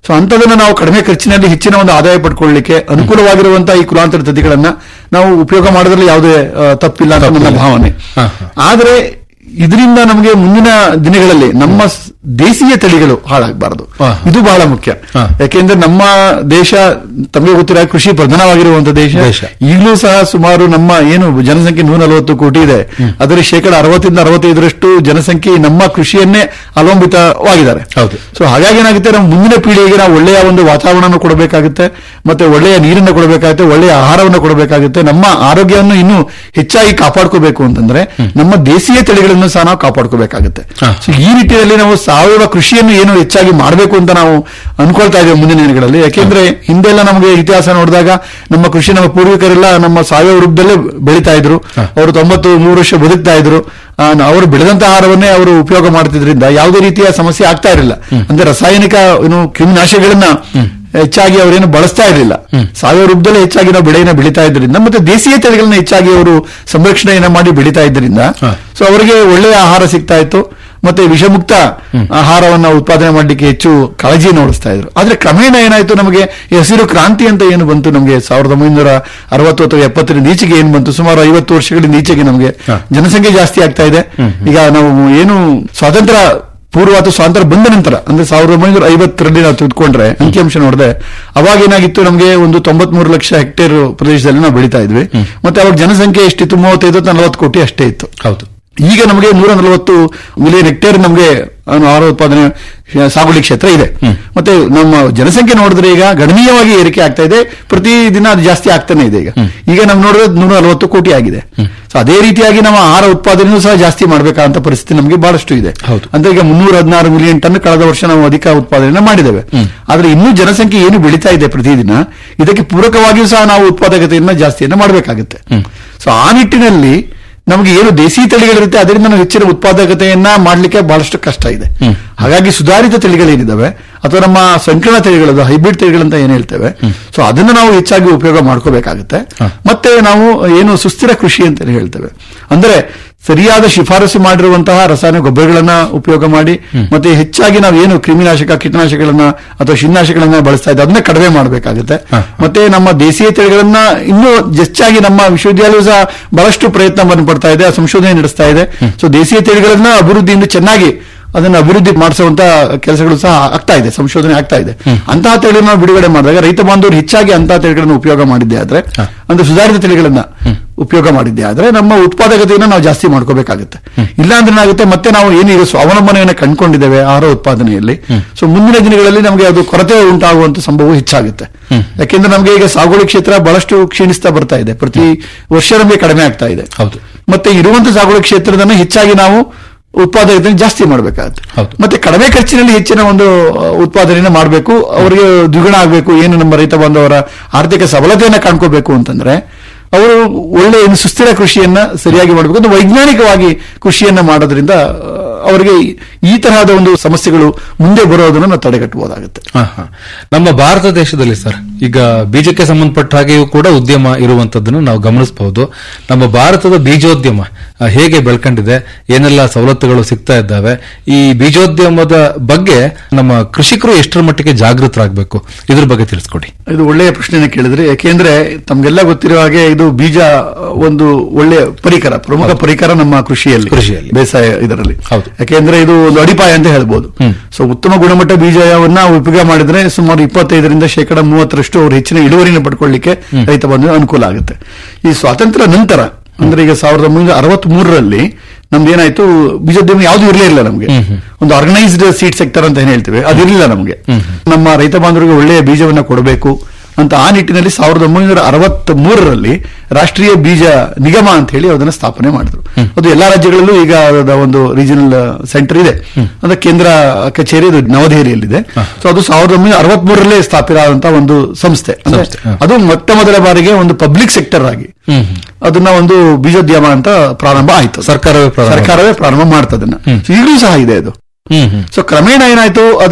ಸೊ ಅಂತದನ್ನ ನಾವು ಕಡಿಮೆ ಖರ್ಚಿನಲ್ಲಿ ಹೆಚ್ಚಿನ ಒಂದು ಆದಾಯ ಪಡ್ಕೊಳ್ಳಿಕ್ಕೆ ಅನುಕೂಲವಾಗಿರುವಂತಹ ಈ ಕುಲಾಂತರ ತದಿಗಳನ್ನ ನಾವು ಉಪಯೋಗ ಮಾಡೋದ್ರಲ್ಲಿ ಯಾವುದೇ ಆ, ತಪ್ಪಿಲ್ಲ ಅಂತ ನನ್ನ ಭಾವನೆ ಹಾ, ಹಾ. ಆದ್ರೆ ಇದರಿಂದ ನಮಗೆ ಮುಂದಿನ ದಿನಗಳಲ್ಲಿ ನಮ್ಮ ಸ್- ದೇಶೀಯ ತಳಿಗಳು ಹಾಳಾಗಬಾರದು ಹಾ. ಇದು ಬಹಳ ಮುಖ್ಯ ಹಾ. ಯಾಕೆಂದ್ರೆ ನಮ್ಮ ದೇಶ ತಮಗೆ ಗೊತ್ತಿರೋ ಹಾಗೆ ಕೃಷಿ ಪ್ರಧಾನವಾಗಿರುವಂತಹ ದೇಶ ದೇಶ. ಈಗಲೂ ಸಹ ಸುಮಾರು ನಮ್ಮ ಏನು ಜನಸಂಖ್ಯೆ ನೂರ ನಲವತ್ತು ಕೋಟಿ ಇದೆ ಅದರ ಶೇಕಡ ಅರವತ್ತರಿಂದ ಅರವತ್ತೈದರಷ್ಟು ಜನಸಂಖ್ಯೆ ನಮ್ಮ ಕೃಷಿಯನ್ನೇ ಅವಲಂಬಿತವಾಗಿದ್ದಾರೆ ಹೌದು. ಸೊ ಹಾಗಾಗಿ ಏನಾಗುತ್ತೆ ನಮ್ಮ ಮುಂದಿನ ಪೀಳಿಗೆಗೆ ನಾವು ಒಳ್ಳೆಯ ಒಂದು ವಾತಾವರಣ ಕೊಡಬೇಕಾಗುತ್ತೆ ಮತ್ತೆ ಒಳ್ಳೆಯ ನೀರನ್ನು ಕೊಡಬೇಕಾಗುತ್ತೆ ಒಳ್ಳೆಯ ಆಹಾರವನ್ನು ಕೊಡಬೇಕಾಗುತ್ತೆ ನಮ್ಮ ಆರೋಗ್ಯವನ್ನು ಇನ್ನೂ ಹೆಚ್ಚಾಗಿ ಕಾಪಾಡ್ಕೋಬೇಕು ಅಂತಂದ್ರೆ ನಮ್ಮ ದೇಶೀಯ ತಳಿಗಳನ್ನು ಸಹ ನಾವು ಕಾಪಾಡ್ಕೋಬೇಕಾಗುತ್ತೆ ಹಾ. ಸೊ ಈ ನಿಟ್ಟಿನಲ್ಲಿ ನಾವು ಸಾವಯವ ಕೃಷಿಯನ್ನು ಏನು ಹೆಚ್ಚಾಗಿ ಮಾಡಬೇಕು ಅಂತ ನಾವು ಅನ್ಕೊಳ್ತಾ ಇದ್ದೇವೆ ಮುಂದಿನ ದಿನಗಳಲ್ಲಿ ಯಾಕೆಂದ್ರೆ ಹಿಂದೆಲ್ಲ ನಮಗೆ ಇತಿಹಾಸ ನೋಡಿದಾಗ ನಮ್ಮ ಕೃಷಿ ನಮ್ಮ ಪೂರ್ವಿಕರೆಲ್ಲ ನಮ್ಮ ಸಾವಯವ ರೂಪದಲ್ಲೇ ಬೆಳೀತಾ ಇದ್ರು ಅವರು ತೊಂಬತ್ತು ಮೂರು ವರ್ಷ ಬದುಕ್ತಾ ಇದ್ರು ಆ, ಅವರು ಬೆಳೆದಂತ ಆಹಾರವನ್ನೇ ಅವರು ಉಪಯೋಗ ಮಾಡ್ತಿದ್ರಿಂದ ಯಾವುದೇ ರೀತಿಯ ಸಮಸ್ಯೆ ಆಗ್ತಾ ಇರಲಿಲ್ಲ ಅಂದ್ರೆ ರಾಸಾಯನಿಕ ಏನು ಕ್ರಿಮಿನಾಶಗಳನ್ನ ಹೆಚ್ಚಾಗಿ ಅವರೇನು ಬಳಸ್ತಾ ಇರಲಿಲ್ಲ ಸಾವಯವ ರೂಪದಲ್ಲಿ ಹೆಚ್ಚಾಗಿ ನಾವು ಬೆಳೆಯನ್ನ ಬೆಳೀತಾ ಇದ್ರಿಂದ ಮತ್ತೆ ದೇಶೀಯ ತಳಿಗಳನ್ನ ಹೆಚ್ಚಾಗಿ ಅವರು ಸಂರಕ್ಷಣೆಯನ್ನ ಮಾಡಿ ಬೆಳೀತಾ ಇದ್ರಿಂದ ಹಾ. ಸೊ ಅವರಿಗೆ ಒಳ್ಳೆಯ ಆಹಾರ ಸಿಗ್ತಾ ಇತ್ತು ಮತ್ತೆ ವಿಷಮುಕ್ತ ಆಹಾರವನ್ನ ಉತ್ಪಾದನೆ ಮಾಡಲಿಕ್ಕೆ ಹೆಚ್ಚು ಕಾಳಜಿಯನ್ನು ವಹಿಸ್ತಾ ಇದ್ರು ಆದ್ರೆ ಕ್ರಮೇಣ ಏನಾಯ್ತು ನಮಗೆ ಈ ಹಸಿರು ಕ್ರಾಂತಿ ಅಂತ ಏನು ಬಂತು ನಮಗೆ ಸಾವಿರದ ಒಂಬೈನೂರ ಅರವತ್ತು ಅಥವಾ ಎಪ್ಪತ್ತರಿಂದ ಈಚೆಗೆ ಏನು ಬಂತು ಸುಮಾರು ಐವತ್ತು ವರ್ಷಗಳಿಂದ ಈಚೆಗೆ ನಮಗೆ ಹಾ. ಜನಸಂಖ್ಯೆ ಜಾಸ್ತಿ ಆಗ್ತಾ ಇದೆ ಈಗ ನಾವು ಏನು ಸ್ವಾತಂತ್ರ್ಯ ಪೂರ್ವ ಅಥವಾ ಸ್ವಾತಂತ್ರ್ಯ ಬಂದ ನಂತರ ಅಂದ್ರೆ ಸಾವಿರದ ಒಂಬೈನೂರ ಐವತ್ತರಲ್ಲಿ ನಾವು ತೆಗೆದುಕೊಂಡ್ರೆ ಅಂಕಿಅಂಶ ನೋಡಿದ್ರೆ ಅವಾಗ ಏನಾಗಿತ್ತು ನಮಗೆ ಒಂದು ತೊಂಬತ್ಮೂರು ಲಕ್ಷ ಹೆಕ್ಟೇರ್ ಪ್ರದೇಶದಲ್ಲಿ ನಾವು ಬೆಳೀತಾ ಇದ್ವಿ ಮತ್ತೆ ಅವಾಗ ಜನಸಂಖ್ಯೆ ಎಷ್ಟಿತ್ತು ಮೂವತ್ತೈದು ಅಥವಾ ನಲವತ್ತು ಕೋಟಿ ಅಷ್ಟೇ ಇತ್ತು ಹೌದು ಈಗ ನಮಗೆ ನೂರ ನಲವತ್ತು ಮಿಲಿಯನ್ ಹೆಕ್ಟೇರ್ ನಮಗೆ ಅನ್ನು ಆಹಾರ ಉತ್ಪಾದನೆ ಶ- ಸಾಗುವಳಿ ಕ್ಷೇತ್ರ ಇದೆ ಮತ್ತೆ ನಮ್ಮ ಜನಸಂಖ್ಯೆ ನೋಡಿದ್ರೆ ಈಗ ಗಣನೀಯವಾಗಿ ಏರಿಕೆ ಆಗ್ತಾ ಇದೆ ಪ್ರತಿದಿನ ಅದು ಜಾಸ್ತಿ ಆಗ್ತಾನೆ ಇದೆ ಈಗ ಈಗ ನಾವು ನೋಡಿದ್ರೆ ನೂರ ನಲವತ್ತು ಕೋಟಿ ಆಗಿದೆ ಸೊ ಅದೇ ರೀತಿಯಾಗಿ ನಮ್ಮ ಆಹಾರ ಉತ್ಪಾದನೆಯೂ ಸಹ ಜಾಸ್ತಿ ಮಾಡಬೇಕಂತ ಪರಿಸ್ಥಿತಿ ನಮಗೆ ಬಹಳಷ್ಟು ಇದೆ ಹೌದು. ಅಂದ್ರೆ ಈಗ ಮುನ್ನೂರ ಹದಿನಾರು ಮಿಲಿಯನ್ ಟನ್ ಕಳೆದ ವರ್ಷ ನಾವು ಅಧಿಕ ಉತ್ಪಾದನೆ ಮಾಡಿದ್ದೇವೆ ಆದ್ರೆ ಇನ್ನೂ ಜನಸಂಖ್ಯೆ ಏನು ಬೆಳೀತಾ ಇದೆ ಪ್ರತಿದಿನ ಇದಕ್ಕೆ ಪೂರಕವಾಗಿಯೂ ಸಹ ನಾವು ಉತ್ಪಾದಕತೆಯನ್ನ ಜಾಸ್ತಿಯನ್ನ ಮಾಡಬೇಕಾಗುತ್ತೆ ಸೊ ಆ ನಿಟ್ಟಿನಲ್ಲಿ ನಮಗೆ ಏನು ದೇಸಿ ತಳಿಗಳಿರುತ್ತೆ ಅದರಿಂದ ನಾವು ಹೆಚ್ಚಿನ ಉತ್ಪಾದಕತೆಯನ್ನ ಮಾಡಲಿಕ್ಕೆ ಬಹಳಷ್ಟು ಕಷ್ಟ ಇದೆ ಹಾಗಾಗಿ ಸುಧಾರಿತ ತಳಿಗಳೇನಿದಾವೆ ಅಥವಾ ನಮ್ಮ ಸಂಕೀರ್ಣ ತಳಿಗಳದು ಹೈಬ್ರಿಡ್ ತಳಿಗಳಂತ ಏನ್ ಹೇಳ್ತೇವೆ ಸೊ ಅದನ್ನ ನಾವು ಹೆಚ್ಚಾಗಿ ಉಪಯೋಗ ಮಾಡ್ಕೋಬೇಕಾಗುತ್ತೆ ಮತ್ತೆ ನಾವು ಏನು ಸುಸ್ಥಿರ ಕೃಷಿ ಅಂತ ಹೇಳ್ತೇವೆ ಅಂದ್ರೆ ಸರಿಯಾದ ಶಿಫಾರಸು ಮಾಡಿರುವಂತಹ ರಾಸಾಯನಿಕ ಗೊಬ್ಬರಗಳನ್ನ ಉಪಯೋಗ ಮಾಡಿ ಮತ್ತೆ ಹೆಚ್ಚಾಗಿ ನಾವು ಏನು ಕ್ರಿಮಿನಾಶಕ ಕೀಟನಾಶಕಗಳನ್ನ ಅಥವಾ ಶಿನ್ನಾಶಕಗಳನ್ನ ಬಳಸ್ತಾ ಇದ್ದೆ ಅದನ್ನ ಕಡಿಮೆ ಮಾಡಬೇಕಾಗುತ್ತೆ ಮತ್ತೆ ನಮ್ಮ ದೇಶೀಯ ತಳಿಗಳನ್ನ ಇನ್ನೂ ಹೆಚ್ಚಾಗಿ ನಮ್ಮ ವಿಶ್ವವಿದ್ಯಾಲಯ ಸಹ ಬಹಳಷ್ಟು ಪ್ರಯತ್ನವನ್ನು ಪಡ್ತಾ ಇದೆ ಆ ಸಂಶೋಧನೆ ನಡೆಸ್ತಾ ಇದೆ ಸೊ ದೇಶೀಯ ತಳಿಗಳನ್ನ ಅಭಿವೃದ್ಧಿ ಇನ್ನೂ ಚೆನ್ನಾಗಿ ಅದನ್ನ ಅಭಿವೃದ್ಧಿ ಮಾಡಿಸುವಂತ ಕೆಲಸಗಳು ಸಹ ಆಗ್ತಾ ಇದೆ ಸಂಶೋಧನೆ ಆಗ್ತಾ ಇದೆ ಅಂತಹ ತಳಿಗಳನ್ನ ಬಿಡುಗಡೆ ಮಾಡಿದಾಗ ರೈತ ಬಾಂಧವರು ಹೆಚ್ಚಾಗಿ ಅಂತಹ ತಳಿಗಳನ್ನು ಉಪಯೋಗ ಮಾಡಿದ್ದೆ ಆದ್ರೆ ಅಂದ್ರೆ ಸುಧಾರಿತ ತಳಿಗಳನ್ನ ಉಪಯೋಗ ಮಾಡಿದ್ದೆ ಆದ್ರೆ ನಮ್ಮ ಉತ್ಪಾದಕತೆಯನ್ನು ನಾವು ಜಾಸ್ತಿ ಮಾಡ್ಕೋಬೇಕಾಗುತ್ತೆ ಇಲ್ಲ ಅಂದ್ರೆ ಏನಾಗುತ್ತೆ ಮತ್ತೆ ನಾವು ಏನೀಗ ಸ್ವಾವಲಂಬನೆಯನ್ನು ಕಂಡುಕೊಂಡಿದ್ದೇವೆ ಆಹಾರ ಉತ್ಪಾದನೆಯಲ್ಲಿ ಸೊ ಮುಂದಿನ ದಿನಗಳಲ್ಲಿ ನಮಗೆ ಅದು ಕೊರತೆ ಉಂಟಾಗುವಂತ ಸಂಭವ ಹೆಚ್ಚಾಗುತ್ತೆ ಯಾಕೆಂದ್ರೆ ನಮಗೆ ಈಗ ಸಾಗುವಳಿ ಕ್ಷೇತ್ರ ಬಹಳಷ್ಟು ಕ್ಷೀಣಿಸ್ತಾ ಬರ್ತಾ ಇದೆ ಪ್ರತಿ ವರ್ಷ ನಮಗೆ ಕಡಿಮೆ ಆಗ್ತಾ ಇದೆ ಹೌದು. ಮತ್ತೆ ಇರುವಂತ ಸಾಗುವಳಿ ಕ್ಷೇತ್ರದನ್ನ ಹೆಚ್ಚಾಗಿ ನಾವು ಉತ್ಪಾದಕತೆ ಜಾಸ್ತಿ ಮಾಡಬೇಕಾಗುತ್ತೆ ಹೌದು. ಮತ್ತೆ ಕಡಿಮೆ ಖರ್ಚಿನಲ್ಲಿ ಹೆಚ್ಚಿನ ಒಂದು ಅಹ್, ಉತ್ಪಾದನೆಯನ್ನ ಮಾಡಬೇಕು ಅವರಿಗೆ ದ್ವಿಗುಣ ಆಗಬೇಕು ಏನು ನಮ್ಮ ರೈತ ಬಾಂಧವರ ಆರ್ಥಿಕ ಸಬಲತೆಯನ್ನ ಕಾಣ್ಕೋಬೇಕು ಅಂತಂದ್ರೆ ಅವರು ಒಳ್ಳೆ ಏನು ಸುಸ್ಥಿರ ಕೃಷಿಯನ್ನ ಸರಿಯಾಗಿ ಮಾಡಬೇಕು ಅದು ವೈಜ್ಞಾನಿಕವಾಗಿ ಕೃಷಿಯನ್ನ ಮಾಡೋದ್ರಿಂದ ಅಹ್, ಅವರಿಗೆ ಈ- ಈ ತರಹದ ಒಂದು ಸಮಸ್ಯೆಗಳು ಮುಂದೆ ಬರೋದನ್ನ ನಾವು ತಡೆಗಟ್ಟಬಹುದಾಗುತ್ತೆ ಹಾ, ಹಾ. ನಮ್ಮ ಭಾರತ ದೇಶದಲ್ಲಿ ಸರ್ ಈಗ ಬೀಜಕ್ಕೆ ಸಂಬಂಧಪಟ್ಟ ಹಾಗೆಯೂ ಕೂಡ ಉದ್ಯಮ ಇರುವಂತದ್ದನ್ನು ನಾವು ಗಮನಿಸಬಹುದು ನಮ್ಮ ಭಾರತದ ಬೀಜೋದ್ಯಮ ಆ, ಹೇಗೆ ಬೆಳ್ಕೊಂಡಿದೆ ಏನೆಲ್ಲ ಸವಲತ್ತುಗಳು ಸಿಗ್ತಾ ಇದ್ದಾವೆ ಈ ಬೀಜೋದ್ಯಮದ ಬಗ್ಗೆ ನಮ್ಮ ಕೃಷಿಕರು ಎಷ್ಟರ ಮಟ್ಟಿಗೆ ಜಾಗೃತರಾಗಬೇಕು ಇದ್ರ ಬಗ್ಗೆ ತಿಳಿಸ್ಕೊಡಿ ಇದು ಒಳ್ಳೆಯ ಪ್ರಶ್ನೆನ ಕೇಳಿದ್ರೆ ಯಾಕೆಂದ್ರೆ ತಮ್ಗೆಲ್ಲ ಗೊತ್ತಿರೋ ಹಾಗೆ ಇದು ಬೀಜ ಒಂದು ಒಳ್ಳೆಯ ಪರಿಕರ ಪ್ರಮುಖ ಪರಿಕರ ನಮ್ಮ ಕೃಷಿಯಲ್ಲಿ ಕೃಷಿಯಲ್ಲಿ. ಬೇಸಾಯ ಇದರಲ್ಲಿ ಹೌದು. ಯಾಕೆಂದ್ರೆ ಇದು ಒಂದು ಅಡಿಪಾಯ ಅಂತ ಹೇಳ್ಬೋದು ಸೊ ಉತ್ತಮ ಗುಣಮಟ್ಟ ಬೀಜವನ್ನ ಉಪಯೋಗ ಮಾಡಿದ್ರೆ ಸುಮಾರು ಇಪ್ಪತ್ತೈದರಿಂದ ಶೇಕಡ ಮೂವತ್ತರಷ್ಟು ಅವರು ಹೆಚ್ಚಿನ ಇಳುವರಿನ ಪಡ್ಕೊಳ್ಳಿಕ್ಕೆ ರೈತ ಬಂಧು ಅನುಕೂಲ ಆಗುತ್ತೆ ಈ ಸ್ವಾತಂತ್ರ್ಯ ನಂತರ ಅಂದ್ರೆ ಈಗ ಸಾವಿರದ ಒಂಬೈನೂರ ಅರವತ್ತ್ ಮೂರರಲ್ಲಿ ನಮ್ದು ಏನಾಯ್ತು ಬೀಜೋದ್ಯಮ ಯಾವ್ದು ಇರಲೇ ಇಲ್ಲ ನಮಗೆ ಒಂದು ಆರ್ಗನೈಸ್ಡ್ ಸೀಡ್ ಸೆಕ್ಟರ್ ಅಂತ ಏನ್ ಹೇಳ್ತೇವೆ ಅದಿರಲಿಲ್ಲ ನಮಗೆ ನಮ್ಮ ರೈತ ಬಾಂಧವರಿಗೆ ಒಳ್ಳೆಯ ಬೀಜವನ್ನ ಕೊಡಬೇಕು ಅಂತ ಆ ನಿಟ್ಟಿನಲ್ಲಿ ಸಾವಿರದ ಒಂಬೈನೂರ ಅರವತ್ತ್ ಮೂರರಲ್ಲಿ ರಾಷ್ಟ್ರೀಯ ಬೀಜ ನಿಗಮ ಅಂತ ಹೇಳಿ ಅದನ್ನ ಸ್ಥಾಪನೆ ಮಾಡಿದ್ರು ಅದು ಎಲ್ಲಾ ರಾಜ್ಯಗಳಲ್ಲೂ ಈಗ ಅದರ ಒಂದು ರೀಜನಲ್ ಸೆಂಟರ್ ಇದೆ ಅಂದ್ರೆ ಕೇಂದ್ರ ಕಚೇರಿ ಅದು ನವದೆಹಲಿಯಲ್ಲಿದೆ ಸೊ ಅದು ಸಾವಿರದ ಒಂಬೈನೂರ ಅರವತ್ತ್ ಮೂರರಲ್ಲೇ ಸ್ಥಾಪಿತ ಆದಂತಹ ಒಂದು ಸಂಸ್ಥೆ ಅಂದ್ರೆ ಸಂಸ್ಥೆ, ಹ. ಅದು ಮೊಟ್ಟ ಮೊದಲ ಬಾರಿಗೆ ಒಂದು ಪಬ್ಲಿಕ್ ಸೆಕ್ಟರ್ ಆಗಿ ಅದನ್ನ ಒಂದು ಬೀಜೋದ್ಯಮ ಅಂತ ಪ್ರಾರಂಭ ಆಯ್ತು ಸರ್ಕಾರವೇ ಪ್ರಾರಂಭ ಸರ್ಕಾರವೇ ಪ್ರಾರಂಭ ಮಾಡ್ತದನ್ನ So ಈಗಲೂ ಸಹ ಇದೆ ಅದು ಹ್ಮ್ ಹ್ಮ್ ಸೊ ಕ್ರಮೇಣ ಏನಾಯ್ತು ಅದು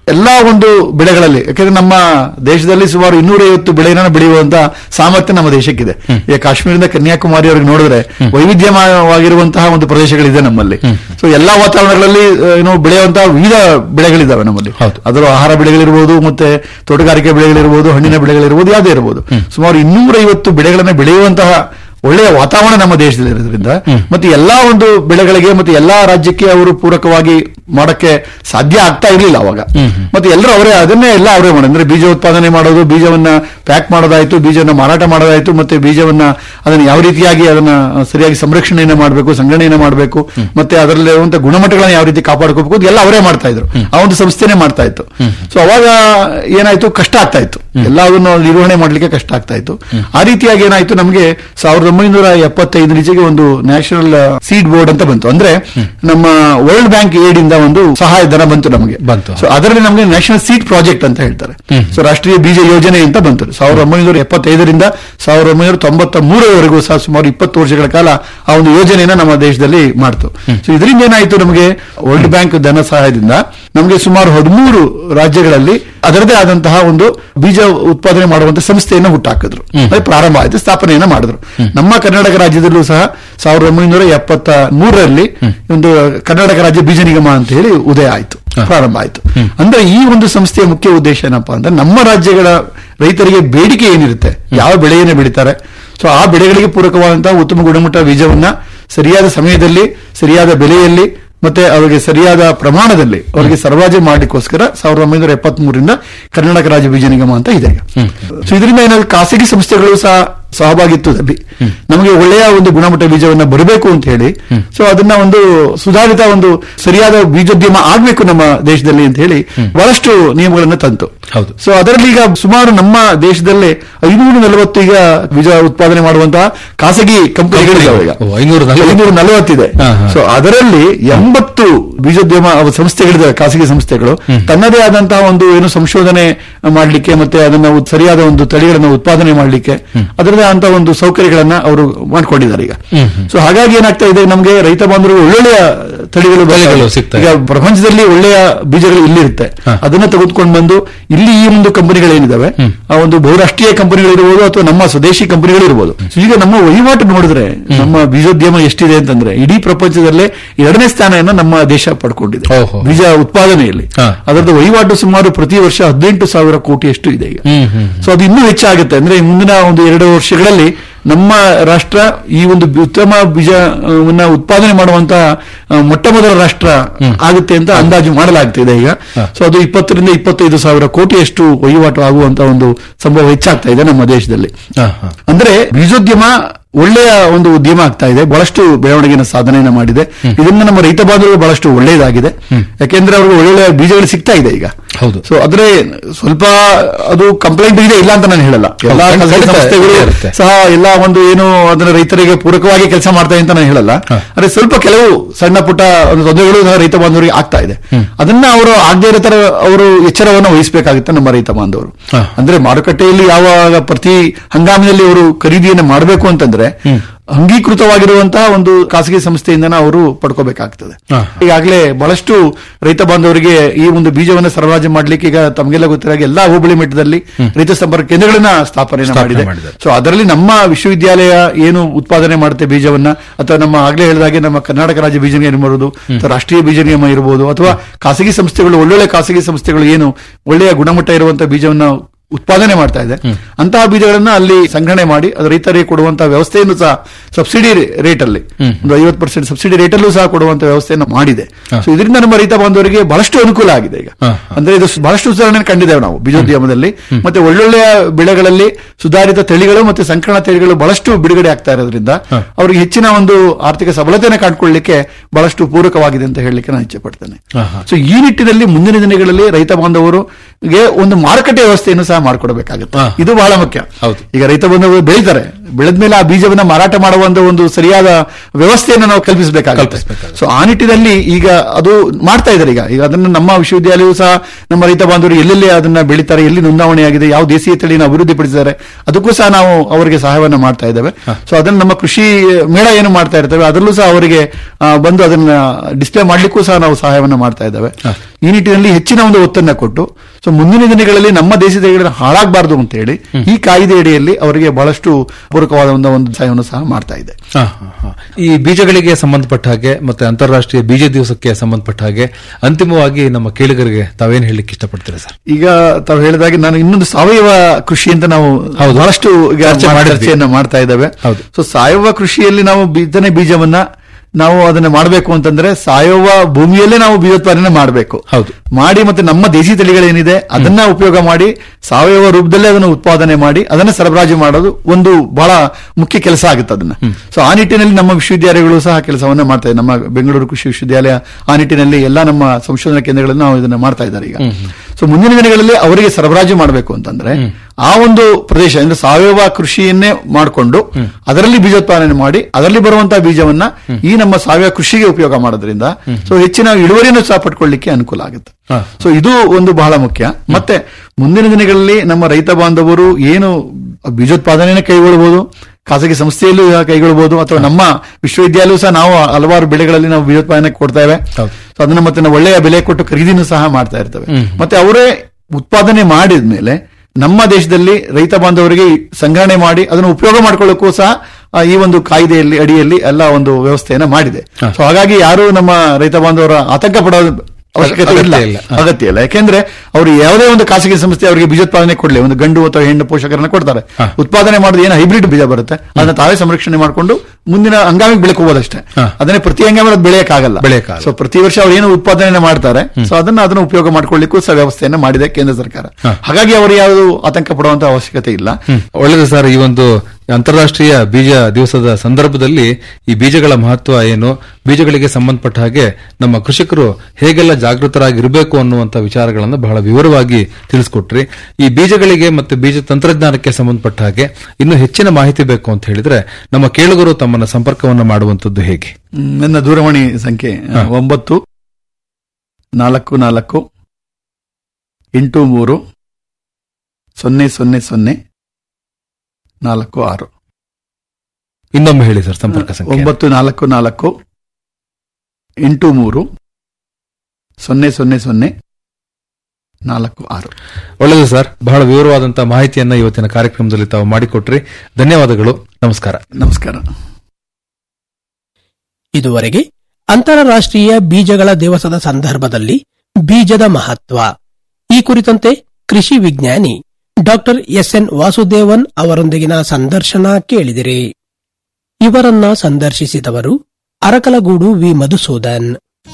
ಎಲ್ಲಾ ಒಂದು ಬೆಳೆಗಳಲ್ಲಿ ಯಾಕಂದ್ರೆ ನಮ್ಮ ದೇಶದಲ್ಲಿ ಸುಮಾರು ಇನ್ನೂರೈವತ್ತು ಬೆಳೆಗಳನ್ನ ಬೆಳೆಯುವಂತ ಸಾಮರ್ಥ್ಯ ನಮ್ಮ ದೇಶಕ್ಕಿದೆ ಈಗ ಕಾಶ್ಮೀರದಿಂದ ಕನ್ಯಾಕುಮಾರಿ ಅವ್ರಿಗೆ ನೋಡಿದ್ರೆ ವೈವಿಧ್ಯಮಯವಾಗಿರುವಂತಹ ಒಂದು ಪ್ರದೇಶಗಳಿದೆ ನಮ್ಮಲ್ಲಿ ಸೊ ಎಲ್ಲಾ ವಾತಾವರಣಗಳಲ್ಲಿ ಆ, ಏನು ಬೆಳೆಯುವಂತಹ ವಿವಿಧ ಬೆಳೆಗಳಿದಾವೆ ನಮ್ಮಲ್ಲಿ ಹೌದು. ಅದರ ಆಹಾರ ಬೆಳೆಗಳಿರ್ಬೋದು ಮತ್ತೆ ತೋಟಗಾರಿಕೆ ಬೆಳೆಗಳಿರ್ಬೋದು ಹಣ್ಣಿನ ಬೆಳೆಗಳಿರ್ಬೋದು ಯಾವುದೇ ಇರಬಹುದು ಸುಮಾರು ಇನ್ನೂರೈವತ್ತು ಬೆಳೆಗಳನ್ನ ಬೆಳೆಯುವಂತಹ ಒಳ್ಳೆಯ ವಾತಾವರಣ ನಮ್ಮ ದೇಶದಲ್ಲಿ ಇರೋದ್ರಿಂದ ಮತ್ತೆ ಎಲ್ಲಾ ಒಂದು ಬೆಳೆಗಳಿಗೆ ಮತ್ತೆ ಎಲ್ಲಾ ರಾಜ್ಯಕ್ಕೆ ಅವರು ಪೂರಕವಾಗಿ ಮಾಡಕ್ಕೆ ಸಾಧ್ಯ ಆಗ್ತಾ ಇರಲಿಲ್ಲ ಅವಾಗ ಮತ್ತೆ ಎಲ್ಲರೂ ಅವರೇ ಅದನ್ನೇ ಎಲ್ಲ ಅವರೇ ಮಾಡಿ ಅಂದ್ರೆ ಬೀಜ ಉತ್ಪಾದನೆ ಮಾಡೋದು ಬೀಜವನ್ನ ಪ್ಯಾಕ್ ಮಾಡೋದಾಯ್ತು ಬೀಜವನ್ನ ಮಾರಾಟ ಮಾಡೋದಾಯ್ತು ಮತ್ತೆ ಬೀಜವನ್ನ ಅದನ್ನ ಯಾವ ರೀತಿಯಾಗಿ ಅದನ್ನ ಸರಿಯಾಗಿ ಸಂರಕ್ಷಣೆಯನ್ನ ಮಾಡಬೇಕು ಸಂಗ್ರಹಣೆಯನ್ನ ಮಾಡಬೇಕು ಮತ್ತೆ ಅದರಲ್ಲಿರುವಂತಹ ಗುಣಮಟ್ಟಗಳನ್ನ ಯಾವ ರೀತಿ ಕಾಪಾಡ್ಕೋಬೇಕು ಅಂತ ಎಲ್ಲ ಅವರೇ ಮಾಡ್ತಾ ಇದ್ರು ಆ ಒಂದು ಸಂಸ್ಥೆನೇ ಮಾಡ್ತಾ ಇತ್ತು ಸೊ ಅವಾಗ ಏನಾಯ್ತು ಕಷ್ಟ ಆಗ್ತಾ ಇತ್ತು ಎಲ್ಲದನ್ನು ನಿರ್ವಹಣೆ ಮಾಡ್ಲಿಕ್ಕೆ ಕಷ್ಟ ಆಗ್ತಾ ಇತ್ತು ಆ ರೀತಿಯಾಗಿ ಏನಾಯ್ತು ನಮಗೆ ಸಾವಿರದ ಒಂಬೈನೂರ ಎಪ್ಪತ್ತೈದರೀಚೆಗೆ ಒಂದು ನ್ಯಾಷನಲ್ ಸೀಡ್ ಬೋರ್ಡ್ ಅಂತ ಬಂತು ಅಂದ್ರೆ ನಮ್ಮ ವರ್ಲ್ಡ್ ಬ್ಯಾಂಕ್ ಏಡ್ ಇಂದ ಒಂದು ಸಹಾಯಧನ ಬಂತು ನಮಗೆ ಬಂತು. ಸೊ ಅದರಲ್ಲಿ ನಮಗೆ ನ್ಯಾಷನಲ್ ಸೀಡ್ ಪ್ರಾಜೆಕ್ಟ್ ಅಂತ ಹೇಳ್ತಾರೆ ಸೊ ರಾಷ್ಟ್ರೀಯ ಬೀಜ ಯೋಜನೆ ಅಂತ ಬಂತು ಸಾವಿರದ ಒಂಬೈನೂರ ಎಪ್ಪತ್ತೈದರಿಂದ ಸಾವಿರದ ಒಂಬೈನೂರ ತೊಂಬತ್ತ ಮೂರರವರೆಗೂ ಸಹ ಸುಮಾರು ಇಪ್ಪತ್ತು ವರ್ಷಗಳ ಕಾಲ ಆ ಒಂದು ಯೋಜನೆಯನ್ನ ನಮ್ಮ ದೇಶದಲ್ಲಿ ಮಾಡ್ತು ಸೊ ಇದರಿಂದ ಏನಾಯ್ತು ನಮಗೆ ವರ್ಲ್ಡ್ ಬ್ಯಾಂಕ್ ಧನ ಸಹಾಯದಿಂದ ನಮಗೆ ಸುಮಾರು ಹದಿಮೂರು ರಾಜ್ಯಗಳಲ್ಲಿ ಅದರದೇ ಆದಂತಹ ಒಂದು ಬೀಜ ಉತ್ಪಾದನೆ ಮಾಡುವಂತ ಸಂಸ್ಥೆಯನ್ನ ಹುಟ್ಟಾಕಿದ್ರು ಅದು ಪ್ರಾರಂಭ ಆಯ್ತು ಸ್ಥಾಪನೆಯನ್ನ ಮಾಡಿದ್ರು ನಮ್ಮ ಕರ್ನಾಟಕ ರಾಜ್ಯದಲ್ಲೂ ಸಹ ಸಾವಿರದ ಒಂಬೈನೂರ ಎಪ್ಪತ್ತ ಮೂರರಲ್ಲಿ ಒಂದು ಕರ್ನಾಟಕ ರಾಜ್ಯ ಬೀಜ ನಿಗಮ ಅಂತ ಹೇಳಿ ಉದಯ ಆಯ್ತು ಪ್ರಾರಂಭ ಆಯ್ತು ಅಂದ್ರೆ ಈ ಒಂದು ಸಂಸ್ಥೆಯ ಮುಖ್ಯ ಉದ್ದೇಶ ಏನಪ್ಪಾ ಅಂದ್ರೆ ನಮ್ಮ ರಾಜ್ಯಗಳ ರೈತರಿಗೆ ಬೇಡಿಕೆ ಏನಿರುತ್ತೆ ಯಾವ ಬೆಳೆಯನ್ನ ಬೆಳೀತಾರೆ ಸೊ ಆ ಬೆಳೆಗಳಿಗೆ ಪೂರಕವಾದಂತಹ ಉತ್ತಮ ಗುಣಮಟ್ಟ ಬೀಜವನ್ನ ಸರಿಯಾದ ಸಮಯದಲ್ಲಿ ಸರಿಯಾದ ಬೆಲೆಯಲ್ಲಿ ಮತ್ತೆ ಅವರಿಗೆ ಸರಿಯಾದ ಪ್ರಮಾಣದಲ್ಲಿ ಅವರಿಗೆ ಸರಬರಾಜು ಮಾಡಲಿಕ್ಕೋಸ್ಕರ ಸಾವಿರದ ಒಂಬೈನೂರ ಎಪ್ಪತ್ತ್ ಮೂರರಿಂದ ಕರ್ನಾಟಕ ರಾಜ್ಯ ಬೀಜ ನಿಗಮ ಅಂತ ಇದೆ ಈಗ ಸೊ ಇದರಿಂದ ಏನಾದ್ರು ಖಾಸಗಿ ಸಂಸ್ಥೆಗಳು ಸಹ ಸಹಭಾಗಿತ್ವದಲ್ಲಿ ನಮಗೆ ಒಳ್ಳೆಯ ಒಂದು ಗುಣಮಟ್ಟ ಬೀಜವನ್ನ ಬರಬೇಕು ಅಂತ ಹೇಳಿ ಸೊ ಅದನ್ನ ಒಂದು ಸುಧಾರಿತ ಒಂದು ಸರಿಯಾದ ಬೀಜೋದ್ಯಮ ಆಗ್ಬೇಕು ನಮ್ಮ ದೇಶದಲ್ಲಿ ಅಂತ ಹೇಳಿ ಬಹಳಷ್ಟು ನಿಯಮಗಳನ್ನ ತಂತು ಹೌದು. ಸೊ ಅದರಲ್ಲಿ ಈಗ ಸುಮಾರು ನಮ್ಮ ದೇಶದಲ್ಲೇ ಐನೂರ ನಲವತ್ತು ಈಗ ಬೀಜ ಉತ್ಪಾದನೆ ಮಾಡುವಂತಹ ಖಾಸಗಿ ಕಂಪನಿಗಳಿದ್ದಾವೆ ಈಗ ಓ, 540. ಐನೂರ ನಲವತ್ತಿದೆ ಹಾ, ಹಾ. ಸೊ ಅದರಲ್ಲಿ ಎಂಬತ್ತು ಬೀಜೋದ್ಯಮ ಅವ ಸಂಸ್ಥೆಗಳಿದ್ದಾವೆ ಖಾಸಗಿ ಸಂಸ್ಥೆಗಳು ತನ್ನದೇ ಆದಂತಹ ಒಂದು ಏನು ಸಂಶೋಧನೆ ಮಾಡಲಿಕ್ಕೆ ಮತ್ತೆ ಅದನ್ನ ಉತ್- ಸರಿಯಾದ ಒಂದು ತಳಿಗಳನ್ನ ಉತ್ಪಾದನೆ ಮಾಡಲಿಕ್ಕೆ ಅದರದೇ ಅಂತ ಒಂದು ಸೌಕರ್ಯಗಳನ್ನ ಅವರು ಮಾಡ್ಕೊಂಡಿದ್ದಾರೆ ಈಗ ಸೊ ಹಾಗಾಗಿ ಏನಾಗ್ತಾ ಇದೆ ನಮಗೆ ರೈತ ಬಾಂಧವರು ಒಳ್ಳೊಳ್ಳೆಯ ತಳಿಗಳು ಬರ್ತಾ ತಳಿಗಳು ಇದೆ. ಸಿಗ್ತಾ ಈಗ ಪ್ರಪಂಚದಲ್ಲಿ ಒಳ್ಳೆಯ ಬೀಜಗಳು ಇಲ್ಲಿರುತ್ತೆ ಅದನ್ನ ತೆಗೆದುಕೊಂಡು ಬಂದು ಇಲ್ಲಿ ಈ ಒಂದು ಕಂಪನಿಗಳೇನಿದಾವೆ ಆ ಒಂದು ಬಹುರಾಷ್ಟ್ರೀಯ ಕಂಪನಿಗಳಿರ್ಬೋದು ಅಥವಾ ನಮ್ಮ ಸ್ವದೇಶಿ ಕಂಪನಿಗಳು ಇರ್ಬೋದು So ಈಗ ನಮ್ಮ ವಹಿವಾಟು ನೋಡಿದ್ರೆ ನಮ್ಮ ಬೀಜೋದ್ಯಮ ಎಷ್ಟಿದೆ ಅಂತಂದ್ರೆ ಇಡೀ ಪ್ರಪಂಚದಲ್ಲೇ ಎರಡನೇ ಸ್ಥಾನವನ್ನ ನಮ್ಮ ದೇಶ ಪಡ್ಕೊಂಡಿದೆ ಓಹೋ. ಬೀಜ ಉತ್ಪಾದನೆಯಲ್ಲಿ ಹಾ. ಅದರದ್ದು ವಹಿವಾಟು ಸುಮಾರು ಪ್ರತಿ ವರ್ಷ ಹದಿನೆಂಟು ಸಾವಿರ ಕೋಟಿಯಷ್ಟು ಇದೆ ಈಗ ಹ್ಮ್, ಹ್ಮ್. ಸೊ ಅದು ಇನ್ನೂ ಹೆಚ್ಚಾಗುತ್ತೆ ಅಂದ್ರೆ ಮುಂದಿನ ಒಂದು ಎರಡು ವರ್ಷಗಳಲ್ಲಿ ನಮ್ಮ ರಾಷ್ಟ್ರ ಈ ಒಂದು ಬಿ- ಉತ್ತಮ ಬೀಜವನ್ನ ಉತ್ಪಾದನೆ ಮಾಡುವಂತಹ ಆ, ಮೊಟ್ಟ ಮೊದಲ ರಾಷ್ಟ್ರ ಆಗುತ್ತೆ ಅಂತ ಅಂದಾಜು ಮಾಡಲಾಗ್ತಿದೆ ಈಗ ಸೊ ಅದು ಇಪ್ಪತ್ತರಿಂದ ಇಪ್ಪತ್ತೈದು ಸಾವಿರ ಕೋಟಿಯಷ್ಟು ವಹಿವಾಟು ಆಗುವಂತ ಒಂದು ಸಂಭವ ಹೆಚ್ಚಾಗ್ತಾ ಇದೆ ನಮ್ಮ ದೇಶದಲ್ಲಿ ಹಾ, ಹಾ. ಅಂದ್ರೆ ಬೀಜೋದ್ಯಮ ಒಳ್ಳೆಯ ಒಂದು ಉದ್ಯಮ ಆಗ್ತಾ ಇದೆ ಬಹಳಷ್ಟು ಬೆಳವಣಿಗೆನ ಸಾಧನೆಯನ್ನ ಮಾಡಿದೆ ಇದರಿಂದ ನಮ್ಮ ರೈತ ಬಾಂಧವರು ಬಹಳಷ್ಟು ಒಳ್ಳೆಯದಾಗಿದೆ ಯಾಕೆಂದ್ರೆ ಅವ್ರಿಗೆ ಒಳ್ಳೊಳ್ಳೆ ಬೀಜಗಳು ಸಿಗ್ತಾ ಇದೆ ಈಗ ಹೌದು. ಸೊ ಆದ್ರೆ ಸ್ವಲ್ಪ ಅದು ಕಂಪ್ಲೇಂಟ್ ಇದೆ ಇಲ್ಲ ಅಂತ ನಾನು ಹೇಳಲ್ಲ ಎಲ್ಲಾ ಖಂಡಿತ ಖಾಸಗಿ ಸಂಸ್ಥೆಗಳು ಇರುತ್ತೆ. ಸಹ ಎಲ್ಲ ಒಂದು ಏನು ಅದನ್ನ ರೈತರಿಗೆ ಪೂರಕವಾಗಿ ಕೆಲಸ ಮಾಡ್ತಾ ಅಂತ ನಾನು ಹೇಳಲ್ಲ ಆದ್ರೆ ಸ್ವಲ್ಪ ಕೆಲವು ಸಣ್ಣ ಪುಟ್ಟ ಒಂದು ತೊಂದರೆಗಳು ಸಹ ರೈತ ಬಾಂಧವರಿಗೆ ಆಗ್ತಾ ಇದೆ ಅದನ್ನ ಅವರು ಆಗದೇ ಇರೋ ತರ ಅವರು ಎಚ್ಚರವನ್ನು ವಹಿಸಬೇಕಾಗುತ್ತೆ ನಮ್ಮ ರೈತ ಬಾಂಧವರು ಹಾ. ಅಂದ್ರೆ ಮಾರುಕಟ್ಟೆಯಲ್ಲಿ ಯಾವಾಗ ಪ್ರತಿ ಹಂಗಾಮಿನಲ್ಲಿ ಅವರು ಖರೀದಿಯನ್ನು ಮಾಡಬೇಕು ಅಂತಂದ್ರೆ ಅಂಗೀಕೃತವಾಗಿರುವಂತಹ ಒಂದು ಖಾಸಗಿ ಸಂಸ್ಥೆಯಿಂದ ಅವರು ಪಡ್ಕೋಬೇಕಾಗ್ತದೆ ಹಾ. ಈಗಾಗಲೇ ಬಹಳಷ್ಟು ರೈತ ಬಾಂಧವರಿಗೆ ಈ ಒಂದು ಬೀಜವನ್ನ ಸರಬರಾಜು ಮಾಡ್ಲಿಕ್ಕೆ ಈಗ ತಮಗೆಲ್ಲ ಗೊತ್ತಿರಾಗ ಎಲ್ಲಾ ಹೋಬಳಿ ಮಟ್ಟದಲ್ಲಿ ರೈತ ಸಂಪರ್ಕ ಕೇಂದ್ರಗಳನ್ನ ಸ್ಥಾಪನೆ ಸ್ಥಾಪನೆ ಮಾಡಿದೆ ಮಾಡಿದ್ದಾರೆ. ಸೊ ಅದರಲ್ಲಿ ನಮ್ಮ ವಿಶ್ವವಿದ್ಯಾಲಯ ಏನು ಉತ್ಪಾದನೆ ಮಾಡುತ್ತೆ ಬೀಜವನ್ನ ಅಥವಾ ನಮ್ಮ ಆಗ್ಲೇ ಹೇಳಿದಾಗೆ ನಮ್ಮ ಕರ್ನಾಟಕ ರಾಜ್ಯ ಬೀಜ ನಿಗಮ ಇರಬಹುದು ಅಥವಾ ರಾಷ್ಟ್ರೀಯ ಬೀಜ ನಿಗಮ ಇರಬಹುದು ಅಥವಾ ಖಾಸಗಿ ಸಂಸ್ಥೆಗಳು ಒಳ್ಳೊಳ್ಳೆ ಖಾಸಗಿ ಸಂಸ್ಥೆಗಳು ಏನು ಒಳ್ಳೆಯ ಗುಣಮಟ್ಟ ಇರುವಂತಹ ಬೀಜವನ್ನ ಉತ್ಪಾದನೆ ಮಾಡ್ತಾ ಇದೆ ಅಂತಹ ಬೀಜಗಳನ್ನ ಅಲ್ಲಿ ಸಂಗ್ರಹಣೆ ಮಾಡಿ ಅದು ರೈತರಿಗೆ ಕೊಡುವಂತಹ ವ್ಯವಸ್ಥೆಯನ್ನು ಸಹ ಸಬ್ಸಿಡಿ ರೇಟ್ ಅಲ್ಲಿ ಒಂದು ಐವತ್ತು ಪರ್ಸೆಂಟ್ ಸಬ್ಸಿಡಿ ರೇಟ್ ಅಲ್ಲೂ ಸಹ ಕೊಡುವಂತ ವ್ಯವಸ್ಥೆಯನ್ನು ಮಾಡಿದೆ ಸೊ ಇದರಿಂದ ನಮ್ಮ ರೈತ ಬಾಂಧವರಿಗೆ ಬಹಳಷ್ಟು ಅನುಕೂಲ ಆಗಿದೆ ಈಗ ಹಾ, ಅಂದ್ರೆ ಇದು ಬಹಳಷ್ಟು ಸುಧಾರಣೆ ಕಂಡಿದ್ದೇವೆ ನಾವು ಬೀಜೋದ್ಯಮದಲ್ಲಿ ಮತ್ತೆ ಒಳ್ಳೊಳ್ಳೆಯ ಬೆಳೆಗಳಲ್ಲಿ ಸುಧಾರಿತ ತಳಿಗಳು ಮತ್ತೆ ಸಂಕರಣ ತಳಿಗಳು ಬಹಳಷ್ಟು ಬಿಡುಗಡೆ ಆಗ್ತಾ ಇರೋದ್ರಿಂದ ಅವರಿಗೆ ಹೆಚ್ಚಿನ ಒಂದು ಆರ್ಥಿಕ ಸಬಲತೆಯನ್ನು ಕಂಡುಕೊಳ್ಳಲಿಕ್ಕೆ ಬಹಳಷ್ಟು ಪೂರಕವಾಗಿದೆ ಅಂತ ಹೇಳಲಿಕ್ಕೆ ನಾನು ಇಚ್ಛೆ ಪಡ್ತೇನೆ ಹಾ, ಹಾ. ಸೊ ಈ ನಿಟ್ಟಿನಲ್ಲಿ ಮುಂದಿನ ದಿನಗಳಲ್ಲಿ ರೈತ ಬಾಂಧವರಿಗೆ ಒಂದು ಮಾರುಕಟ್ಟೆ ವ್ಯವಸ್ಥೆಯನ್ನು ಸಹ ಮಾಡಿಕೊಡಬೇಕಾಗುತ್ತೆ ಹಾ. ಇದು ಬಹಳ ಮುಖ್ಯ ಹೌದು. ಈಗ ರೈತ ಬಾಂಧವರು ಬೆಳೀತಾರೆ ಬೆಳೆದ್ಮೇಲೆ ಆ ಬೀಜವನ್ನ ಮಾರಾಟ ಮಾಡುವಂತ ಒಂದು ಸರಿಯಾದ ವ್ಯವಸ್ಥೆಯನ್ನು ನಾವು ಕಲ್ಪಿಸಬೇಕಾಗುತ್ತೆ ಕಲ್ಪಿಸ್ಬೇಕಾಗುತ್ತೆ. ಸೊ ಆ ನಿಟ್ಟಿನಲ್ಲಿ ಈಗ ಅದು ಮಾಡ್ತಾ ಇದ್ದಾರೆ ಈಗ ಈಗ ಅದನ್ನು ನಮ್ಮ ವಿಶ್ವವಿದ್ಯಾಲಯವು ಸಹ ನಮ್ಮ ರೈತ ಬಾಂಧವರು ಎಲ್ಲೆಲ್ಲಿ ಅದನ್ನ ಬೆಳೀತಾರೆ ಎಲ್ಲಿ ನೋಂದಾವಣೆ ಆಗಿದೆ ಯಾವ ದೇಶೀಯ ತಳಿನ ಅಭಿವೃದ್ಧಿಪಡಿಸಿದ್ದಾರೆ ಅದಕ್ಕೂ ಸಹ ನಾವು ಅವರಿಗೆ ಸಹಾಯವನ್ನ ಮಾಡ್ತಾ ಇದ್ದೇವೆ ಸೊ ಅದನ್ನು ನಮ್ಮ ಕೃಷಿ ಮೇಳ ಏನು ಮಾಡ್ತಾ ಇರ್ತೇವೆ ಅದರಲ್ಲೂ ಸಹ ಅವರಿಗೆ ಆ, ಬಂದು ಅದನ್ನ ಡಿಸ್ಪ್ಲೇ ಮಾಡ್ಲಿಕ್ಕೂ ಸಹ ನಾವು ಸಹಾಯವನ್ನ ಮಾಡ್ತಾ ಇದ್ದೇವೆ ಈ ನಿಟ್ಟಿನಲ್ಲಿ ಹೆಚ್ಚಿನ ಒಂದು ಒತ್ತನ್ನ ಕೊಟ್ಟು ಸೊ ಮುಂದಿನ ದಿನಗಳಲ್ಲಿ ನಮ್ಮ ದೇಶದ ಹೆಗ್ಗಣ ಹಾಳಾಗಬಾರದು ಅಂತ ಹೇಳಿ ಈ ಕಾಯ್ದೆ ಅಡಿಯಲ್ಲಿ ಅವರಿಗೆ ಬಹಳಷ್ಟು ಪೂರಕವಾದ ಒಂದು ಒಂದು ಸಹಾಯವನ್ನು ಸಹ ಮಾಡ್ತಾ ಇದೆ ಹಾ, ಹಾ, ಹಾ. ಈ ಬೀಜಗಳಿಗೆ ಸಂಬಂಧಪಟ್ಟ ಹಾಗೆ ಮತ್ತೆ ಅಂತಾರಾಷ್ಟ್ರೀಯ ಬೀಜ ದಿವಸಕ್ಕೆ ಸಂಬಂಧಪಟ್ಟ ಹಾಗೆ ಅಂತಿಮವಾಗಿ ನಮ್ಮ ಕೇಳಿಗರಿಗೆ ತಾವೇನ್ ಹೇಳಲಿಕ್ಕೆ ಇಷ್ಟಪಡ್ತೀರಾ ಸರ್ ಈಗ ತಾವು ಹೇಳಿದಾಗೆ ನಾನು ಇನ್ನೊಂದು ಸಾವಯವ ಕೃಷಿ ಅಂತ ನಾವು ಹೌದು. ಬಹಳಷ್ಟು ಈಗ ಚರ್ಚೆ ಮಾಡ್- ಮಾಡಿದ್ವಿ. ಚರ್ಚೆಯನ್ನ ಮಾಡ್ತಾ ಇದ್ದೇವೆ ಹೌದು. ಸೊ ಸಾವಯವ ಕೃಷಿಯಲ್ಲಿ ನಾವು ಬಿತ್ತನೆ ಬೀಜವನ್ನ ನಾವು ಅದನ್ನ ಮಾಡಬೇಕು ಅಂತಂದ್ರೆ ಸಾವಯವ ಭೂಮಿಯಲ್ಲೇ ನಾವು ಬೀಜೋತ್ಪಾದನೆ ಮಾಡಬೇಕು ಹೌದು. ಮಾಡಿ ಮತ್ತೆ ನಮ್ಮ ದೇಸಿ ತಳಿಗಳೇನಿದೆ ಅದನ್ನ ಉಪಯೋಗ ಮಾಡಿ ಸಾವಯವ ರೂಪದಲ್ಲೇ ಅದನ್ನು ಉತ್ಪಾದನೆ ಮಾಡಿ ಅದನ್ನ ಸರಬರಾಜು ಮಾಡೋದು ಒಂದು ಬಹಳ ಮುಖ್ಯ ಕೆಲಸ ಆಗುತ್ತೆ ಅದನ್ನ ಸೊ ಆ ನಿಟ್ಟಿನಲ್ಲಿ ನಮ್ಮ ವಿಶ್ವವಿದ್ಯಾಲಯಗಳು ಸಹ ಕೆಲಸವನ್ನ ಮಾಡ್ತಾ ಇದೆ ನಮ್ಮ ಬೆಂಗಳೂರು ಕೃಷಿ ವಿಶ್ವವಿದ್ಯಾಲಯ ಆ ನಿಟ್ಟಿನಲ್ಲಿ ಎಲ್ಲ ನಮ್ಮ ಸಂಶೋಧನಾ ಕೇಂದ್ರಗಳಲ್ಲಿ ನಾವು ಇದನ್ನ ಮಾಡ್ತಾ ಇದ್ದಾರೆ ಈಗ ಸೊ ಮುಂದಿನ ದಿನಗಳಲ್ಲಿ ಅವರಿಗೆ ಸರಬರಾಜು ಮಾಡಬೇಕು ಅಂತಂದ್ರೆ ಆ ಒಂದು ಪ್ರದೇಶ ಅಂದ್ರೆ ಸಾವಯವ ಕೃಷಿಯನ್ನೇ ಮಾಡಿಕೊಂಡು ಅದರಲ್ಲಿ ಬೀಜೋತ್ಪಾದನೆ ಮಾಡಿ ಅದರಲ್ಲಿ ಬರುವಂತಹ ಬೀಜವನ್ನ ಈ ನಮ್ಮ ಸಾವಯವ ಕೃಷಿಗೆ ಉಪಯೋಗ ಮಾಡೋದ್ರಿಂದ ಸೊ ಹೆಚ್ಚಿನ ಇಳುವರಿಯನ್ನು ಸಹ ಪಡ್ಕೊಳ್ಳಿಕ್ಕೆ ಅನುಕೂಲ ಆಗುತ್ತೆ ಹಾ. ಸೊ ಇದು ಒಂದು ಬಹಳ ಮುಖ್ಯ ಮತ್ತೆ ಮುಂದಿನ ದಿನಗಳಲ್ಲಿ ನಮ್ಮ ರೈತ ಬಾಂಧವರು ಏನು ಬೀಜೋತ್ಪಾದನೆಯನ್ನು ಕೈಗೊಳ್ಳಬಹುದು ಖಾಸಗಿ ಸಂಸ್ಥೆಯಲ್ಲೂ ಸಹ ಕೈಗೊಳ್ಳಬಹುದು ಅಥವಾ ನಮ್ಮ ವಿಶ್ವವಿದ್ಯಾಲಯವೂ ಸಹ ನಾವು ಹಲವಾರು ಬೆಳೆಗಳಲ್ಲಿ ನಾವು ಬೀಜೋತ್ಪಾದನೆ ಕೊಡ್ತೇವೆ ಹೌದು. ಸೊ ಅದನ್ನ ಮತ್ತೆ ನಾವು ಒಳ್ಳೆಯ ಬೆಲೆ ಕೊಟ್ಟು ಖರೀದಿನೂ ಸಹ ಮಾಡ್ತಾ ಇರ್ತೇವೆ ಮತ್ತೆ ಅವರೇ ಉತ್ಪಾದನೆ ಮಾಡಿದ ಮೇಲೆ ನಮ್ಮ ದೇಶದಲ್ಲಿ ರೈತ ಬಾಂಧವರಿಗೆ ಸಂಗ್ರಹಣೆ ಮಾಡಿ ಅದನ್ನು ಉಪಯೋಗ ಮಾಡ್ಕೊಳ್ಳೋಕ್ಕೂ ಸಹ ಆ, ಈ ಒಂದು ಕಾಯ್ದೆಯಲ್ಲಿ ಅಡಿಯಲ್ಲಿ ಎಲ್ಲ ಒಂದು ವ್ಯವಸ್ಥೆಯನ್ನ ಮಾಡಿದೆ ಸೊ ಹಾಗಾಗಿ ಯಾರು ನಮ್ಮ ರೈತ ಬಾಂಧವರ ಆತಂಕ ಪಡೋ ಅವಶ್ಯಕತೆ ಇಲ್ಲ ಅಗತ್ಯ ಇಲ್ಲ. ಹಾ. ಅಗತ್ಯ ಇಲ್ಲ ಯಾಕೆಂದ್ರೆ ಅವರು ಯಾವುದೇ ಒಂದು ಖಾಸಗಿ ಸಂಸ್ಥೆ ಅವರಿಗೆ ಬೀಜೋತ್ಪಾದನೆ ಕೊಡ್ಲಿ ಒಂದು ಗಂಡು ಅಥವಾ ಹೆಣ್ಣು ಪೋಷಕರನ್ನ ಕೊಡ್ತಾರೆ ಹಾ. ಉತ್ಪಾದನೆ ಮಾಡೋದು ಏನು ಹೈಬ್ರಿಡ್ ಬೀಜ ಬರುತ್ತೆ ಅದನ್ನ ತಾವೇ ಸಂರಕ್ಷಣೆ ಮಾಡಿಕೊಂಡು ಮುಂದಿನ ಹಂಗಾಮಿಗೆ ಬೆಳಕೋಬೋದಷ್ಟೇ ಹಾ. ಅದನ್ನೇ ಪ್ರತಿ ಹಂಗಾಮಿ ಅದು ಬೆಳೆಯಕ್ಕಾಗಲ್ಲ ಬೆಳೆಯಕ್ಕಾಗಲ್ಲ. ಸೊ ಪ್ರತಿ ವರ್ಷ ಅವ್ರು ಏನು ಉತ್ಪಾದನೆ ಮಾಡ್ತಾರೆ ಸೊ ಅದನ್ನ ಅದನ್ನ ಉಪಯೋಗ ಮಾಡ್ಕೊಳ್ಳಿಕ್ಕೂ ಸಹ ವ್ಯವಸ್ಥೆಯನ್ನ ಮಾಡಿದೆ ಕೇಂದ್ರ ಸರ್ಕಾರ ಹಾ. ಹಾಗಾಗಿ ಅವರು ಯಾವುದು ಆತಂಕ ಪಡುವಂತ ಅವಶ್ಯಕತೆ ಇಲ್ಲ ಹ್ಮ್. ಒಳ್ಳೆಯದು ಸರ್ ಈ ಒಂದು ಅಂತಾರಾಷ್ಟ್ರೀಯ ಬೀಜ ದಿವಸದ ಸಂದರ್ಭದಲ್ಲಿ ಈ ಬೀಜಗಳ ಮಹತ್ವ ಏನು ಬೀಜಗಳಿಗೆ ಸಂಬಂಧಪಟ್ಟ ಹಾಗೆ ನಮ್ಮ ಕೃಷಿಕರು ಹೇಗೆಲ್ಲ ಜಾಗೃತರಾಗಿರಬೇಕು ಅನ್ನುವಂತ ವಿಚಾರಗಳನ್ನು ಬಹಳ ವಿವರವಾಗಿ ತಿಳಿಸ್ಕೊಟ್ರಿ ಈ ಬೀಜಗಳಿಗೆ ಮತ್ತು ಬೀಜ ತಂತ್ರಜ್ಞಾನಕ್ಕೆ ಸಂಬಂಧಪಟ್ಟ ಹಾಗೆ ಇನ್ನು ಹೆಚ್ಚಿನ ಮಾಹಿತಿ ಬೇಕು ಅಂತ ಹೇಳಿದ್ರೆ ನಮ್ಮ ಕೇಳುಗರು ತಮ್ಮನ್ನ ಸಂಪರ್ಕವನ್ನು ಮಾಡುವಂತದ್ದು ಹೇಗೆ ಹ್ಮ್, ನನ್ನ ದೂರವಾಣಿ ಸಂಖ್ಯೆ ಆ, ಒಂಬತ್ತು ನಾಲ್ಕು ನಾಲ್ಕು ಎಂಟು ಮೂರು ಸೊನ್ನೆ ಸೊನ್ನೆ ಸೊನ್ನೆ ನಾಲ್ಕು ಆರು ಇನ್ನೊಮ್ಮೆ ಹೇಳಿ ಸರ್ ಸಂಪರ್ಕ ಸಂಖ್ಯೆ ಒಂಬತ್ತು ನಾಲ್ಕು ನಾಲ್ಕು ಎಂಟು ಮೂರು ಸೊನ್ನೆ ಸೊನ್ನೆ ಸೊನ್ನೆ ನಾಲ್ಕು ಆರು ಒಳ್ಳೆಯದು ಸರ್ ಬಹಳ ವಿವರವಾದಂತಹ ಮಾಹಿತಿಯನ್ನ ಇವತ್ತಿನ ಕಾರ್ಯಕ್ರಮದಲ್ಲಿ ತಾವು ಮಾಡಿಕೊಟ್ರಿ ಧನ್ಯವಾದಗಳು ನಮಸ್ಕಾರ ನಮಸ್ಕಾರ ಇದುವರೆಗೆ ಅಂತಾರಾಷ್ಟ್ರೀಯ ಬೀಜಗಳ ದಿವಸದ ಸಂದರ್ಭದಲ್ಲಿ ಬೀಜದ ಮಹತ್ವ ಈ ಕುರಿತಂತೆ ಕೃಷಿ ವಿಜ್ಞಾನಿ ಡಾಕ್ಟರ್ ಎಸ್ಎನ್ ವಾಸುದೇವನ್ ಅವರೊಂದಿಗಿನ ಸಂದರ್ಶನ ಕೇಳಿದಿರಿ ಇವರನ್ನ ಸಂದರ್ಶಿಸಿದವರು ಅರಕಲಗೂಡು ವಿ ಮಧುಸೂದನ್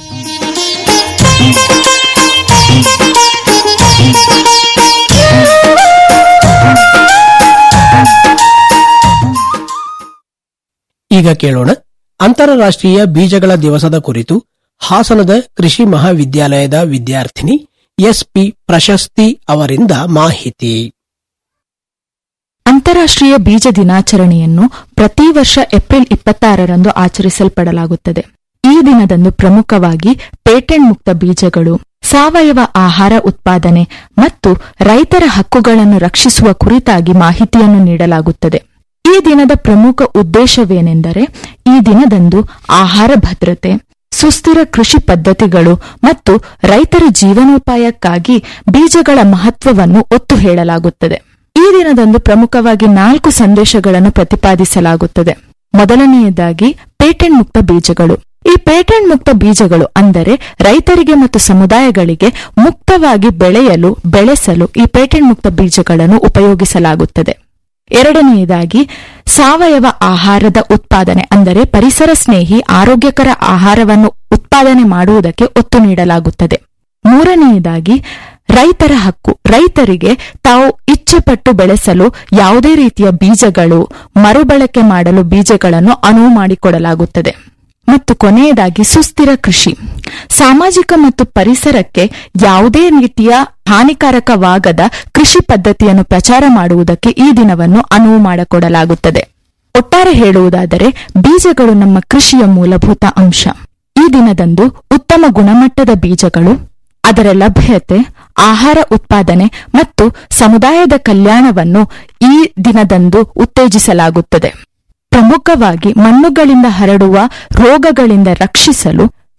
ಈಗ ಕೇಳೋಣ ಅಂತಾರಾಷ್ಟ್ರೀಯ ಬೀಜಗಳ ದಿವಸದ ಕುರಿತು ಹಾಸನದ ಕೃಷಿ ಮಹಾವಿದ್ಯಾಲಯದ ವಿದ್ಯಾರ್ಥಿನಿ ಎಸ್ಪಿ ಪ್ರಶಸ್ತಿ ಅವರಿಂದ ಮಾಹಿತಿ ಅಂತಾರಾಷ್ಟ್ರೀಯ ಬೀಜ ದಿನಾಚರಣೆಯನ್ನು ಪ್ರತಿ ವರ್ಷ ಏಪ್ರಿಲ್ ಇಪ್ಪತ್ತಾರರಂದು ಆಚರಿಸಲ್ಪಡಲಾಗುತ್ತದೆ ಈ ದಿನದಂದು ಪ್ರಮುಖವಾಗಿ ಪೇಟೆಂಟ್ ಮುಕ್ತ ಬೀಜಗಳು ಸಾವಯವ ಆಹಾರ ಉತ್ಪಾದನೆ ಮತ್ತು ರೈತರ ಹಕ್ಕುಗಳನ್ನು ರಕ್ಷಿಸುವ ಕುರಿತಾಗಿ ಮಾಹಿತಿಯನ್ನು ನೀಡಲಾಗುತ್ತದೆ ಈ ದಿನದ ಪ್ರಮುಖ ಉದ್ದೇಶವೇನೆಂದರೆ ಈ ದಿನದಂದು ಆಹಾರ ಭದ್ರತೆ ಸುಸ್ಥಿರ ಕೃಷಿ ಪದ್ಧತಿಗಳು ಮತ್ತು ರೈತರ ಜೀವನೋಪಾಯಕ್ಕಾಗಿ ಬೀಜಗಳ ಮಹತ್ವವನ್ನು ಒತ್ತು ಹೇಳಲಾಗುತ್ತದೆ ಈ ದಿನದಂದು ಪ್ರಮುಖವಾಗಿ ನಾಲ್ಕು ಸಂದೇಶಗಳನ್ನು ಪ್ರತಿಪಾದಿಸಲಾಗುತ್ತದೆ ಮೊದಲನೆಯದಾಗಿ ಪೇಟೆಂಟ್ ಮುಕ್ತ ಬೀಜಗಳು ಈ ಪೇಟೆಂಟ್ ಮುಕ್ತ ಬೀಜಗಳು ಅಂದರೆ ರೈತರಿಗೆ ಮತ್ತು ಸಮುದಾಯಗಳಿಗೆ ಮುಕ್ತವಾಗಿ ಬೆಳೆಯಲು ಬೆಳೆಸಲು ಈ ಪೇಟೆಂಟ್ ಮುಕ್ತ ಬೀಜಗಳನ್ನು ಉಪಯೋಗಿಸಲಾಗುತ್ತದೆ ಎರಡನೆಯದಾಗಿ ಸಾವಯವ ಆಹಾರದ ಉತ್ಪಾದನೆ ಅಂದರೆ ಪರಿಸರ ಸ್ನೇಹಿ ಆರೋಗ್ಯಕರ ಆಹಾರವನ್ನು ಉತ್ಪಾದನೆ ಮಾಡುವುದಕ್ಕೆ ಒತ್ತು ನೀಡಲಾಗುತ್ತದೆ ಮೂರನೆಯದಾಗಿ ರೈತರ ಹಕ್ಕು ರೈತರಿಗೆ ತಾವು ಇಚ್ಛೆಪಟ್ಟು ಬೆಳೆಸಲು ಯಾವುದೇ ರೀತಿಯ ಬೀಜಗಳು ಮರುಬಳಕೆ ಮಾಡಲು ಬೀಜಗಳನ್ನು ಅನುವು ಮಾಡಿಕೊಡಲಾಗುತ್ತದೆ ಮತ್ತು ಕೊನೆಯದಾಗಿ ಸುಸ್ಥಿರ ಕೃಷಿ ಸಾಮಾಜಿಕ ಮತ್ತು ಪರಿಸರಕ್ಕೆ ಯಾವುದೇ ರೀತಿಯ ಹಾನಿಕಾರಕವಾಗದ ಕೃಷಿ ಪದ್ಧತಿಯನ್ನು ಪ್ರಚಾರ ಮಾಡುವುದಕ್ಕೆ ಈ ದಿನವನ್ನು ಅನುವು ಮಾಡಿಕೊಡಲಾಗುತ್ತದೆ ಒಟ್ಟಾರೆ ಹೇಳುವುದಾದರೆ ಬೀಜಗಳು ನಮ್ಮ ಕೃಷಿಯ ಮೂಲಭೂತ ಅಂಶ ಈ ದಿನದಂದು ಉತ್ತಮ ಗುಣಮಟ್ಟದ ಬೀಜಗಳು ಅದರ ಲಭ್ಯತೆ ಆಹಾರ ಉತ್ಪಾದನೆ ಮತ್ತು ಸಮುದಾಯದ ಕಲ್ಯಾಣವನ್ನು ಈ ದಿನದಂದು ಉತ್ತೇಜಿಸಲಾಗುತ್ತದೆ ಪ್ರಮುಖವಾಗಿ ಮಣ್ಣುಗಳಿಂದ ಹರಡುವ ರೋಗಗಳಿಂದ ರಕ್ಷಿಸಲು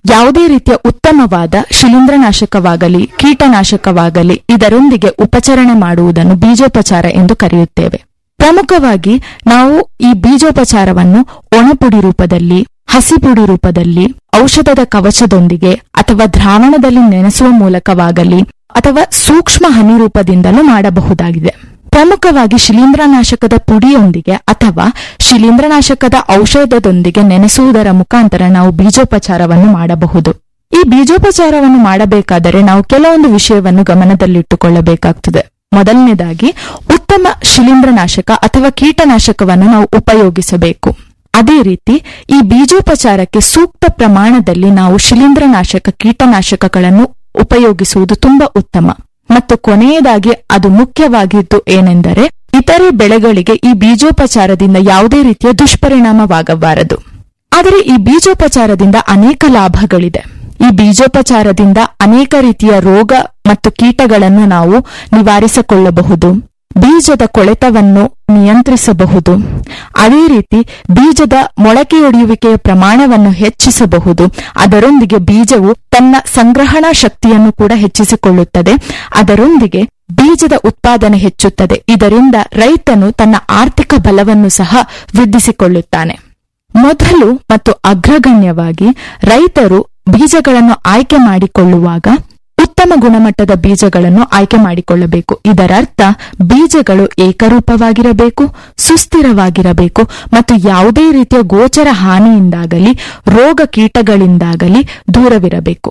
ಯಾವುದೇ ರೀತಿಯ ಉತ್ತಮವಾದ ಶಿಲೀಂಧ್ರನಾಶಕವಾಗಲಿ ಕೀಟನಾಶಕವಾಗಲಿ ಇದರೊಂದಿಗೆ ಉಪಚರಣೆ ಮಾಡುವುದನ್ನು ಬೀಜೋಪಚಾರ ಎಂದು ಕರೆಯುತ್ತೇವೆ ಪ್ರಮುಖವಾಗಿ ನಾವು ಈ ಬೀಜೋಪಚಾರವನ್ನು ಒಣಪುಡಿ ರೂಪದಲ್ಲಿ ಹಸಿಪುಡಿ ರೂಪದಲ್ಲಿ ಔಷಧದ ಕವಚದೊಂದಿಗೆ ಅಥವಾ ದ್ರಾವಣದಲ್ಲಿ ನೆನೆಸುವ ಮೂಲಕವಾಗಲಿ ಅಥವಾ ಸೂಕ್ಷ್ಮ ಹನಿ ರೂಪದಿಂದಲೂ ಮಾಡಬಹುದಾಗಿದೆ ಪ್ರಮುಖವಾಗಿ ಶಿಲೀಂಧ್ರನಾಶಕದ ಪುಡಿಯೊಂದಿಗೆ ಅಥವಾ ಶಿಲೀಂಧ್ರನಾಶಕದ ಔಷಧದೊಂದಿಗೆ ನೆನೆಸುವುದರ ಮುಖಾಂತರ ನಾವು ಬೀಜೋಪಚಾರವನ್ನು ಮಾಡಬಹುದು ಈ ಬೀಜೋಪಚಾರವನ್ನು ಮಾಡಬೇಕಾದರೆ ನಾವು ಕೆಲವೊಂದು ವಿಷಯವನ್ನು ಗಮನದಲ್ಲಿಟ್ಟುಕೊಳ್ಳಬೇಕಾಗ್ತದೆ ಮೊದಲನೇದಾಗಿ ಉತ್ತಮ ಶಿಲೀಂಧ್ರನಾಶಕ ಅಥವಾ ಕೀಟನಾಶಕವನ್ನು ನಾವು ಉಪಯೋಗಿಸಬೇಕು ಅದೇ ರೀತಿ ಈ ಬೀಜೋಪಚಾರಕ್ಕೆ ಸೂಕ್ತ ಪ್ರಮಾಣದಲ್ಲಿ ನಾವು ಶಿಲೀಂಧ್ರನಾಶಕ ಕೀಟನಾಶಕಗಳನ್ನು ಉಪಯೋಗಿಸುವುದು ತುಂಬಾ ಉತ್ತಮ ಮತ್ತು ಕೊನೆಯದಾಗಿ ಅದು ಮುಖ್ಯವಾಗಿದ್ದು ಏನೆಂದರೆ ಇತರೆ ಬೆಳೆಗಳಿಗೆ ಈ ಬೀಜೋಪಚಾರದಿಂದ ಯಾವುದೇ ರೀತಿಯ ದುಷ್ಪರಿಣಾಮವಾಗಬಾರದು ಆದರೆ ಈ ಬೀಜೋಪಚಾರದಿಂದ ಅನೇಕ ಲಾಭಗಳಿದೆ ಈ ಬೀಜೋಪಚಾರದಿಂದ ಅನೇಕ ರೀತಿಯ ರೋಗ ಮತ್ತು ಕೀಟಗಳನ್ನು ನಾವು ನಿವಾರಿಸಿಕೊಳ್ಳಬಹುದು ಬೀಜದ ಕೊಳೆತವನ್ನು ನಿಯಂತ್ರಿಸಬಹುದು ಅದೇ ರೀತಿ ಬೀಜದ ಮೊಳಕೆಯೊಡೆಯುವಿಕೆಯ ಪ್ರಮಾಣವನ್ನು ಹೆಚ್ಚಿಸಬಹುದು ಅದರೊಂದಿಗೆ ಬೀಜವು ತನ್ನ ಸಂಗ್ರಹಣಾ ಶಕ್ತಿಯನ್ನು ಕೂಡ ಹೆಚ್ಚಿಸಿಕೊಳ್ಳುತ್ತದೆ ಅದರೊಂದಿಗೆ ಬೀಜದ ಉತ್ಪಾದನೆ ಹೆಚ್ಚುತ್ತದೆ ಇದರಿಂದ ರೈತನು ತನ್ನ ಆರ್ಥಿಕ ಬಲವನ್ನು ಸಹ ವೃದ್ಧಿಸಿಕೊಳ್ಳುತ್ತಾನೆ ಮೊದಲು ಮತ್ತು ಅಗ್ರಗಣ್ಯವಾಗಿ ರೈತರು ಬೀಜಗಳನ್ನು ಆಯ್ಕೆ ಮಾಡಿಕೊಳ್ಳುವಾಗ ಉತ್ತಮ ಗುಣಮಟ್ಟದ ಬೀಜಗಳನ್ನು ಆಯ್ಕೆ ಮಾಡಿಕೊಳ್ಳಬೇಕು ಇದರರ್ಥ ಬೀಜಗಳು ಏಕರೂಪವಾಗಿರಬೇಕು ಸುಸ್ಥಿರವಾಗಿರಬೇಕು ಮತ್ತು ಯಾವುದೇ ರೀತಿಯ ಗೋಚರ ಹಾನಿಯಿಂದಾಗಲಿ ರೋಗ ಕೀಟಗಳಿಂದಾಗಲಿ ದೂರವಿರಬೇಕು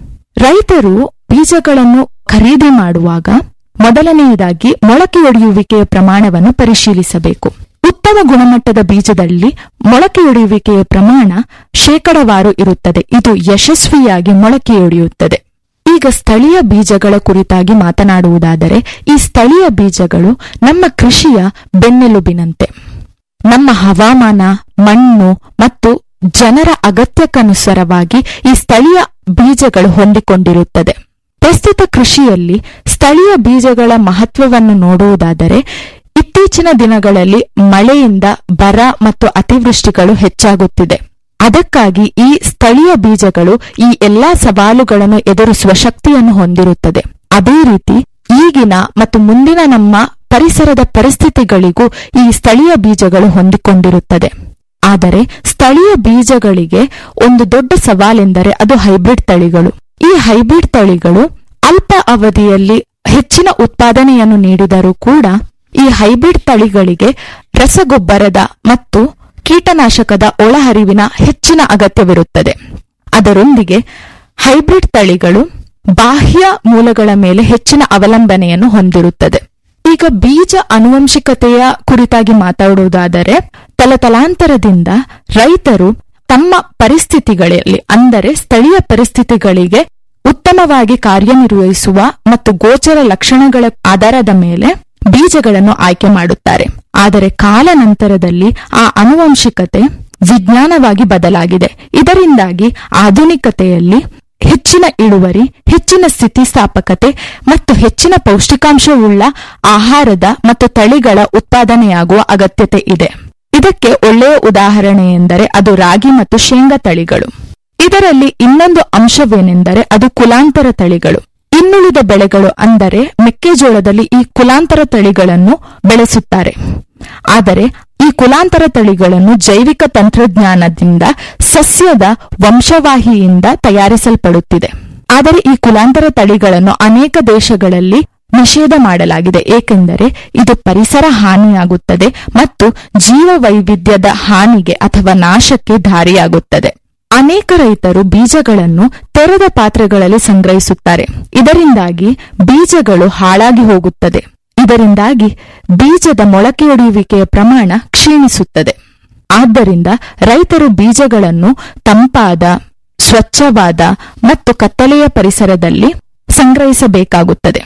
ರೈತರು ಬೀಜಗಳನ್ನು ಖರೀದಿ ಮಾಡುವಾಗ ಮೊದಲನೆಯದಾಗಿ ಮೊಳಕೆಯೊಡೆಯುವಿಕೆಯ ಪ್ರಮಾಣವನ್ನು ಪರಿಶೀಲಿಸಬೇಕು ಉತ್ತಮ ಗುಣಮಟ್ಟದ ಬೀಜದಲ್ಲಿ ಮೊಳಕೆಯೊಡೆಯುವಿಕೆಯ ಪ್ರಮಾಣ ಶೇಕಡವಾರು ಇರುತ್ತದೆ ಇದು ಯಶಸ್ವಿಯಾಗಿ ಮೊಳಕೆಯೊಡೆಯುತ್ತದೆ ಈಗ ಸ್ಥಳೀಯ ಬೀಜಗಳ ಕುರಿತಾಗಿ ಮಾತನಾಡುವುದಾದರೆ ಈ ಸ್ಥಳೀಯ ಬೀಜಗಳು ನಮ್ಮ ಕೃಷಿಯ ಬೆನ್ನೆಲುಬಿನಂತೆ ನಮ್ಮ ಹವಾಮಾನ ಮಣ್ಣು ಮತ್ತು ಜನರ ಅಗತ್ಯಕ್ಕನುಸಾರವಾಗಿ ಈ ಸ್ಥಳೀಯ ಬೀಜಗಳು ಹೊಂದಿಕೊಂಡಿರುತ್ತದೆ ಪ್ರಸ್ತುತ ಕೃಷಿಯಲ್ಲಿ ಸ್ಥಳೀಯ ಬೀಜಗಳ ಮಹತ್ವವನ್ನು ನೋಡುವುದಾದರೆ ಇತ್ತೀಚಿನ ದಿನಗಳಲ್ಲಿ ಮಳೆಯಿಂದ ಬರ ಮತ್ತು ಅತಿವೃಷ್ಟಿಗಳು ಹೆಚ್ಚಾಗುತ್ತಿದೆ ಅದಕ್ಕಾಗಿ ಈ ಸ್ಥಳೀಯ ಬೀಜಗಳು ಈ ಎಲ್ಲಾ ಸವಾಲುಗಳನ್ನು ಎದುರಿಸುವ ಶಕ್ತಿಯನ್ನು ಹೊಂದಿರುತ್ತದೆ ಅದೇ ರೀತಿ ಈಗಿನ ಮತ್ತು ಮುಂದಿನ ನಮ್ಮ ಪರಿಸರದ ಪರಿಸ್ಥಿತಿಗಳಿಗೂ ಈ ಸ್ಥಳೀಯ ಬೀಜಗಳು ಹೊಂದಿಕೊಂಡಿರುತ್ತದೆ ಆದರೆ ಸ್ಥಳೀಯ ಬೀಜಗಳಿಗೆ ಒಂದು ದೊಡ್ಡ ಸವಾಲೆಂದರೆ ಅದು ಹೈಬ್ರಿಡ್ ತಳಿಗಳು ಈ ಹೈಬ್ರಿಡ್ ತಳಿಗಳು ಅಲ್ಪ ಅವಧಿಯಲ್ಲಿ ಹೆಚ್ಚಿನ ಉತ್ಪಾದನೆಯನ್ನು ನೀಡಿದರೂ ಕೂಡ ಈ ಹೈಬ್ರಿಡ್ ತಳಿಗಳಿಗೆ ರಸಗೊಬ್ಬರದ ಮತ್ತು ಕೀಟನಾಶಕದ ಒಳಹರಿವಿನ ಹೆಚ್ಚಿನ ಅಗತ್ಯವಿರುತ್ತದೆ ಅದರೊಂದಿಗೆ ಹೈಬ್ರಿಡ್ ತಳಿಗಳು ಬಾಹ್ಯ ಮೂಲಗಳ ಮೇಲೆ ಹೆಚ್ಚಿನ ಅವಲಂಬನೆಯನ್ನು ಹೊಂದಿರುತ್ತದೆ ಈಗ ಬೀಜ ಅನುವಂಶಿಕತೆಯ ಕುರಿತಾಗಿ ಮಾತಾಡುವುದಾದರೆ ತಲತಲಾಂತರದಿಂದ ರೈತರು ತಮ್ಮ ಪರಿಸ್ಥಿತಿಗಳಲ್ಲಿ ಅಂದರೆ ಸ್ಥಳೀಯ ಪರಿಸ್ಥಿತಿಗಳಿಗೆ ಉತ್ತಮವಾಗಿ ಕಾರ್ಯನಿರ್ವಹಿಸುವ ಮತ್ತು ಗೋಚರ ಲಕ್ಷಣಗಳ ಆಧಾರದ ಮೇಲೆ ಬೀಜಗಳನ್ನು ಆಯ್ಕೆ ಮಾಡುತ್ತಾರೆ ಆದರೆ ಕಾಲಾನಂತರದಲ್ಲಿ ಆ ಅನುವಂಶಿಕತೆ ವಿಜ್ಞಾನವಾಗಿ ಬದಲಾಗಿದೆ ಇದರಿಂದಾಗಿ ಆಧುನಿಕತೆಯಲ್ಲಿ ಹೆಚ್ಚಿನ ಇಳುವರಿ ಹೆಚ್ಚಿನ ಸ್ಥಿತಿಸ್ಥಾಪಕತೆ ಮತ್ತು ಹೆಚ್ಚಿನ ಪೌಷ್ಟಿಕಾಂಶವುಳ್ಳ ಆಹಾರದ ಮತ್ತು ತಳಿಗಳ ಉತ್ಪಾದನೆಯಾಗುವ ಅಗತ್ಯತೆ ಇದೆ ಇದಕ್ಕೆ ಒಳ್ಳೆಯ ಉದಾಹರಣೆ ಎಂದರೆ ಅದು ರಾಗಿ ಮತ್ತು ಶೇಂಗಾ ತಳಿಗಳು ಇದರಲ್ಲಿ ಇನ್ನೊಂದು ಅಂಶವೇನೆಂದರೆ ಅದು ಕುಲಾಂತರ ತಳಿಗಳು ಇನ್ನುಳಿದ ಬೆಳೆಗಳು ಅಂದರೆ ಮೆಕ್ಕೆಜೋಳದಲ್ಲಿ ಈ ಕುಲಾಂತರ ತಳಿಗಳನ್ನು ಬೆಳೆಸುತ್ತಾರೆ ಆದರೆ ಈ ಕುಲಾಂತರ ತಳಿಗಳನ್ನು ಜೈವಿಕ ತಂತ್ರಜ್ಞಾನದಿಂದ ಸಸ್ಯದ ವಂಶವಾಹಿಯಿಂದ ತಯಾರಿಸಲ್ಪಡುತ್ತಿದೆ ಆದರೆ ಈ ಕುಲಾಂತರ ತಳಿಗಳನ್ನು ಅನೇಕ ದೇಶಗಳಲ್ಲಿ ನಿಷೇಧ ಮಾಡಲಾಗಿದೆ ಏಕೆಂದರೆ ಇದು ಪರಿಸರ ಹಾನಿಯಾಗುತ್ತದೆ ಮತ್ತು ಜೀವ ವೈವಿಧ್ಯದ ಹಾನಿಗೆ ಅಥವಾ ನಾಶಕ್ಕೆ ದಾರಿಯಾಗುತ್ತದೆ ಅನೇಕ ರೈತರು ಬೀಜಗಳನ್ನು ತೆರೆದ ಪಾತ್ರೆಗಳಲ್ಲಿ ಸಂಗ್ರಹಿಸುತ್ತಾರೆ ಇದರಿಂದಾಗಿ ಬೀಜಗಳು ಹಾಳಾಗಿ ಹೋಗುತ್ತದೆ ಇದರಿಂದಾಗಿ ಬೀಜದ ಮೊಳಕೆಯೊಡೆಯುವಿಕೆಯ ಪ್ರಮಾಣ ಕ್ಷೀಣಿಸುತ್ತದೆ ಆದ್ದರಿಂದ ರೈತರು ಬೀಜಗಳನ್ನು ತಂಪಾದ ಸ್ವಚ್ಛವಾದ ಮತ್ತು ಕತ್ತಲೆಯ ಪರಿಸರದಲ್ಲಿ ಸಂಗ್ರಹಿಸಬೇಕಾಗುತ್ತದೆ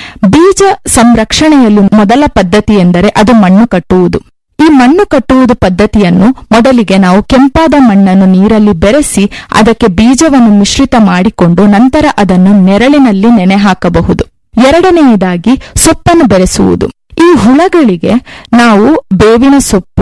ಬೀಜ ಸಂರಕ್ಷಣೆಯಲ್ಲಿ ಮೊದಲ ಪದ್ಧತಿ ಎಂದರೆ ಅದು ಮಣ್ಣು ಕಟ್ಟುವುದು ಈ ಮಣ್ಣು ಕಟ್ಟುವುದು ಪದ್ಧತಿಯನ್ನು ಮೊದಲಿಗೆ ನಾವು ಕೆಂಪಾದ ಮಣ್ಣನ್ನು ನೀರಲ್ಲಿ ಬೆರೆಸಿ ಅದಕ್ಕೆ ಬೀಜವನ್ನು ಮಿಶ್ರಿತ ಮಾಡಿಕೊಂಡು ನಂತರ ಅದನ್ನು ನೆರಳಿನಲ್ಲಿ ನೆನೆ ಹಾಕಬಹುದು ಎರಡನೆಯದಾಗಿ ಸೊಪ್ಪನ್ನು ಬೆರೆಸುವುದು ಈ ಹುಳಗಳಿಗೆ ನಾವು ಬೇವಿನ ಸೊಪ್ಪು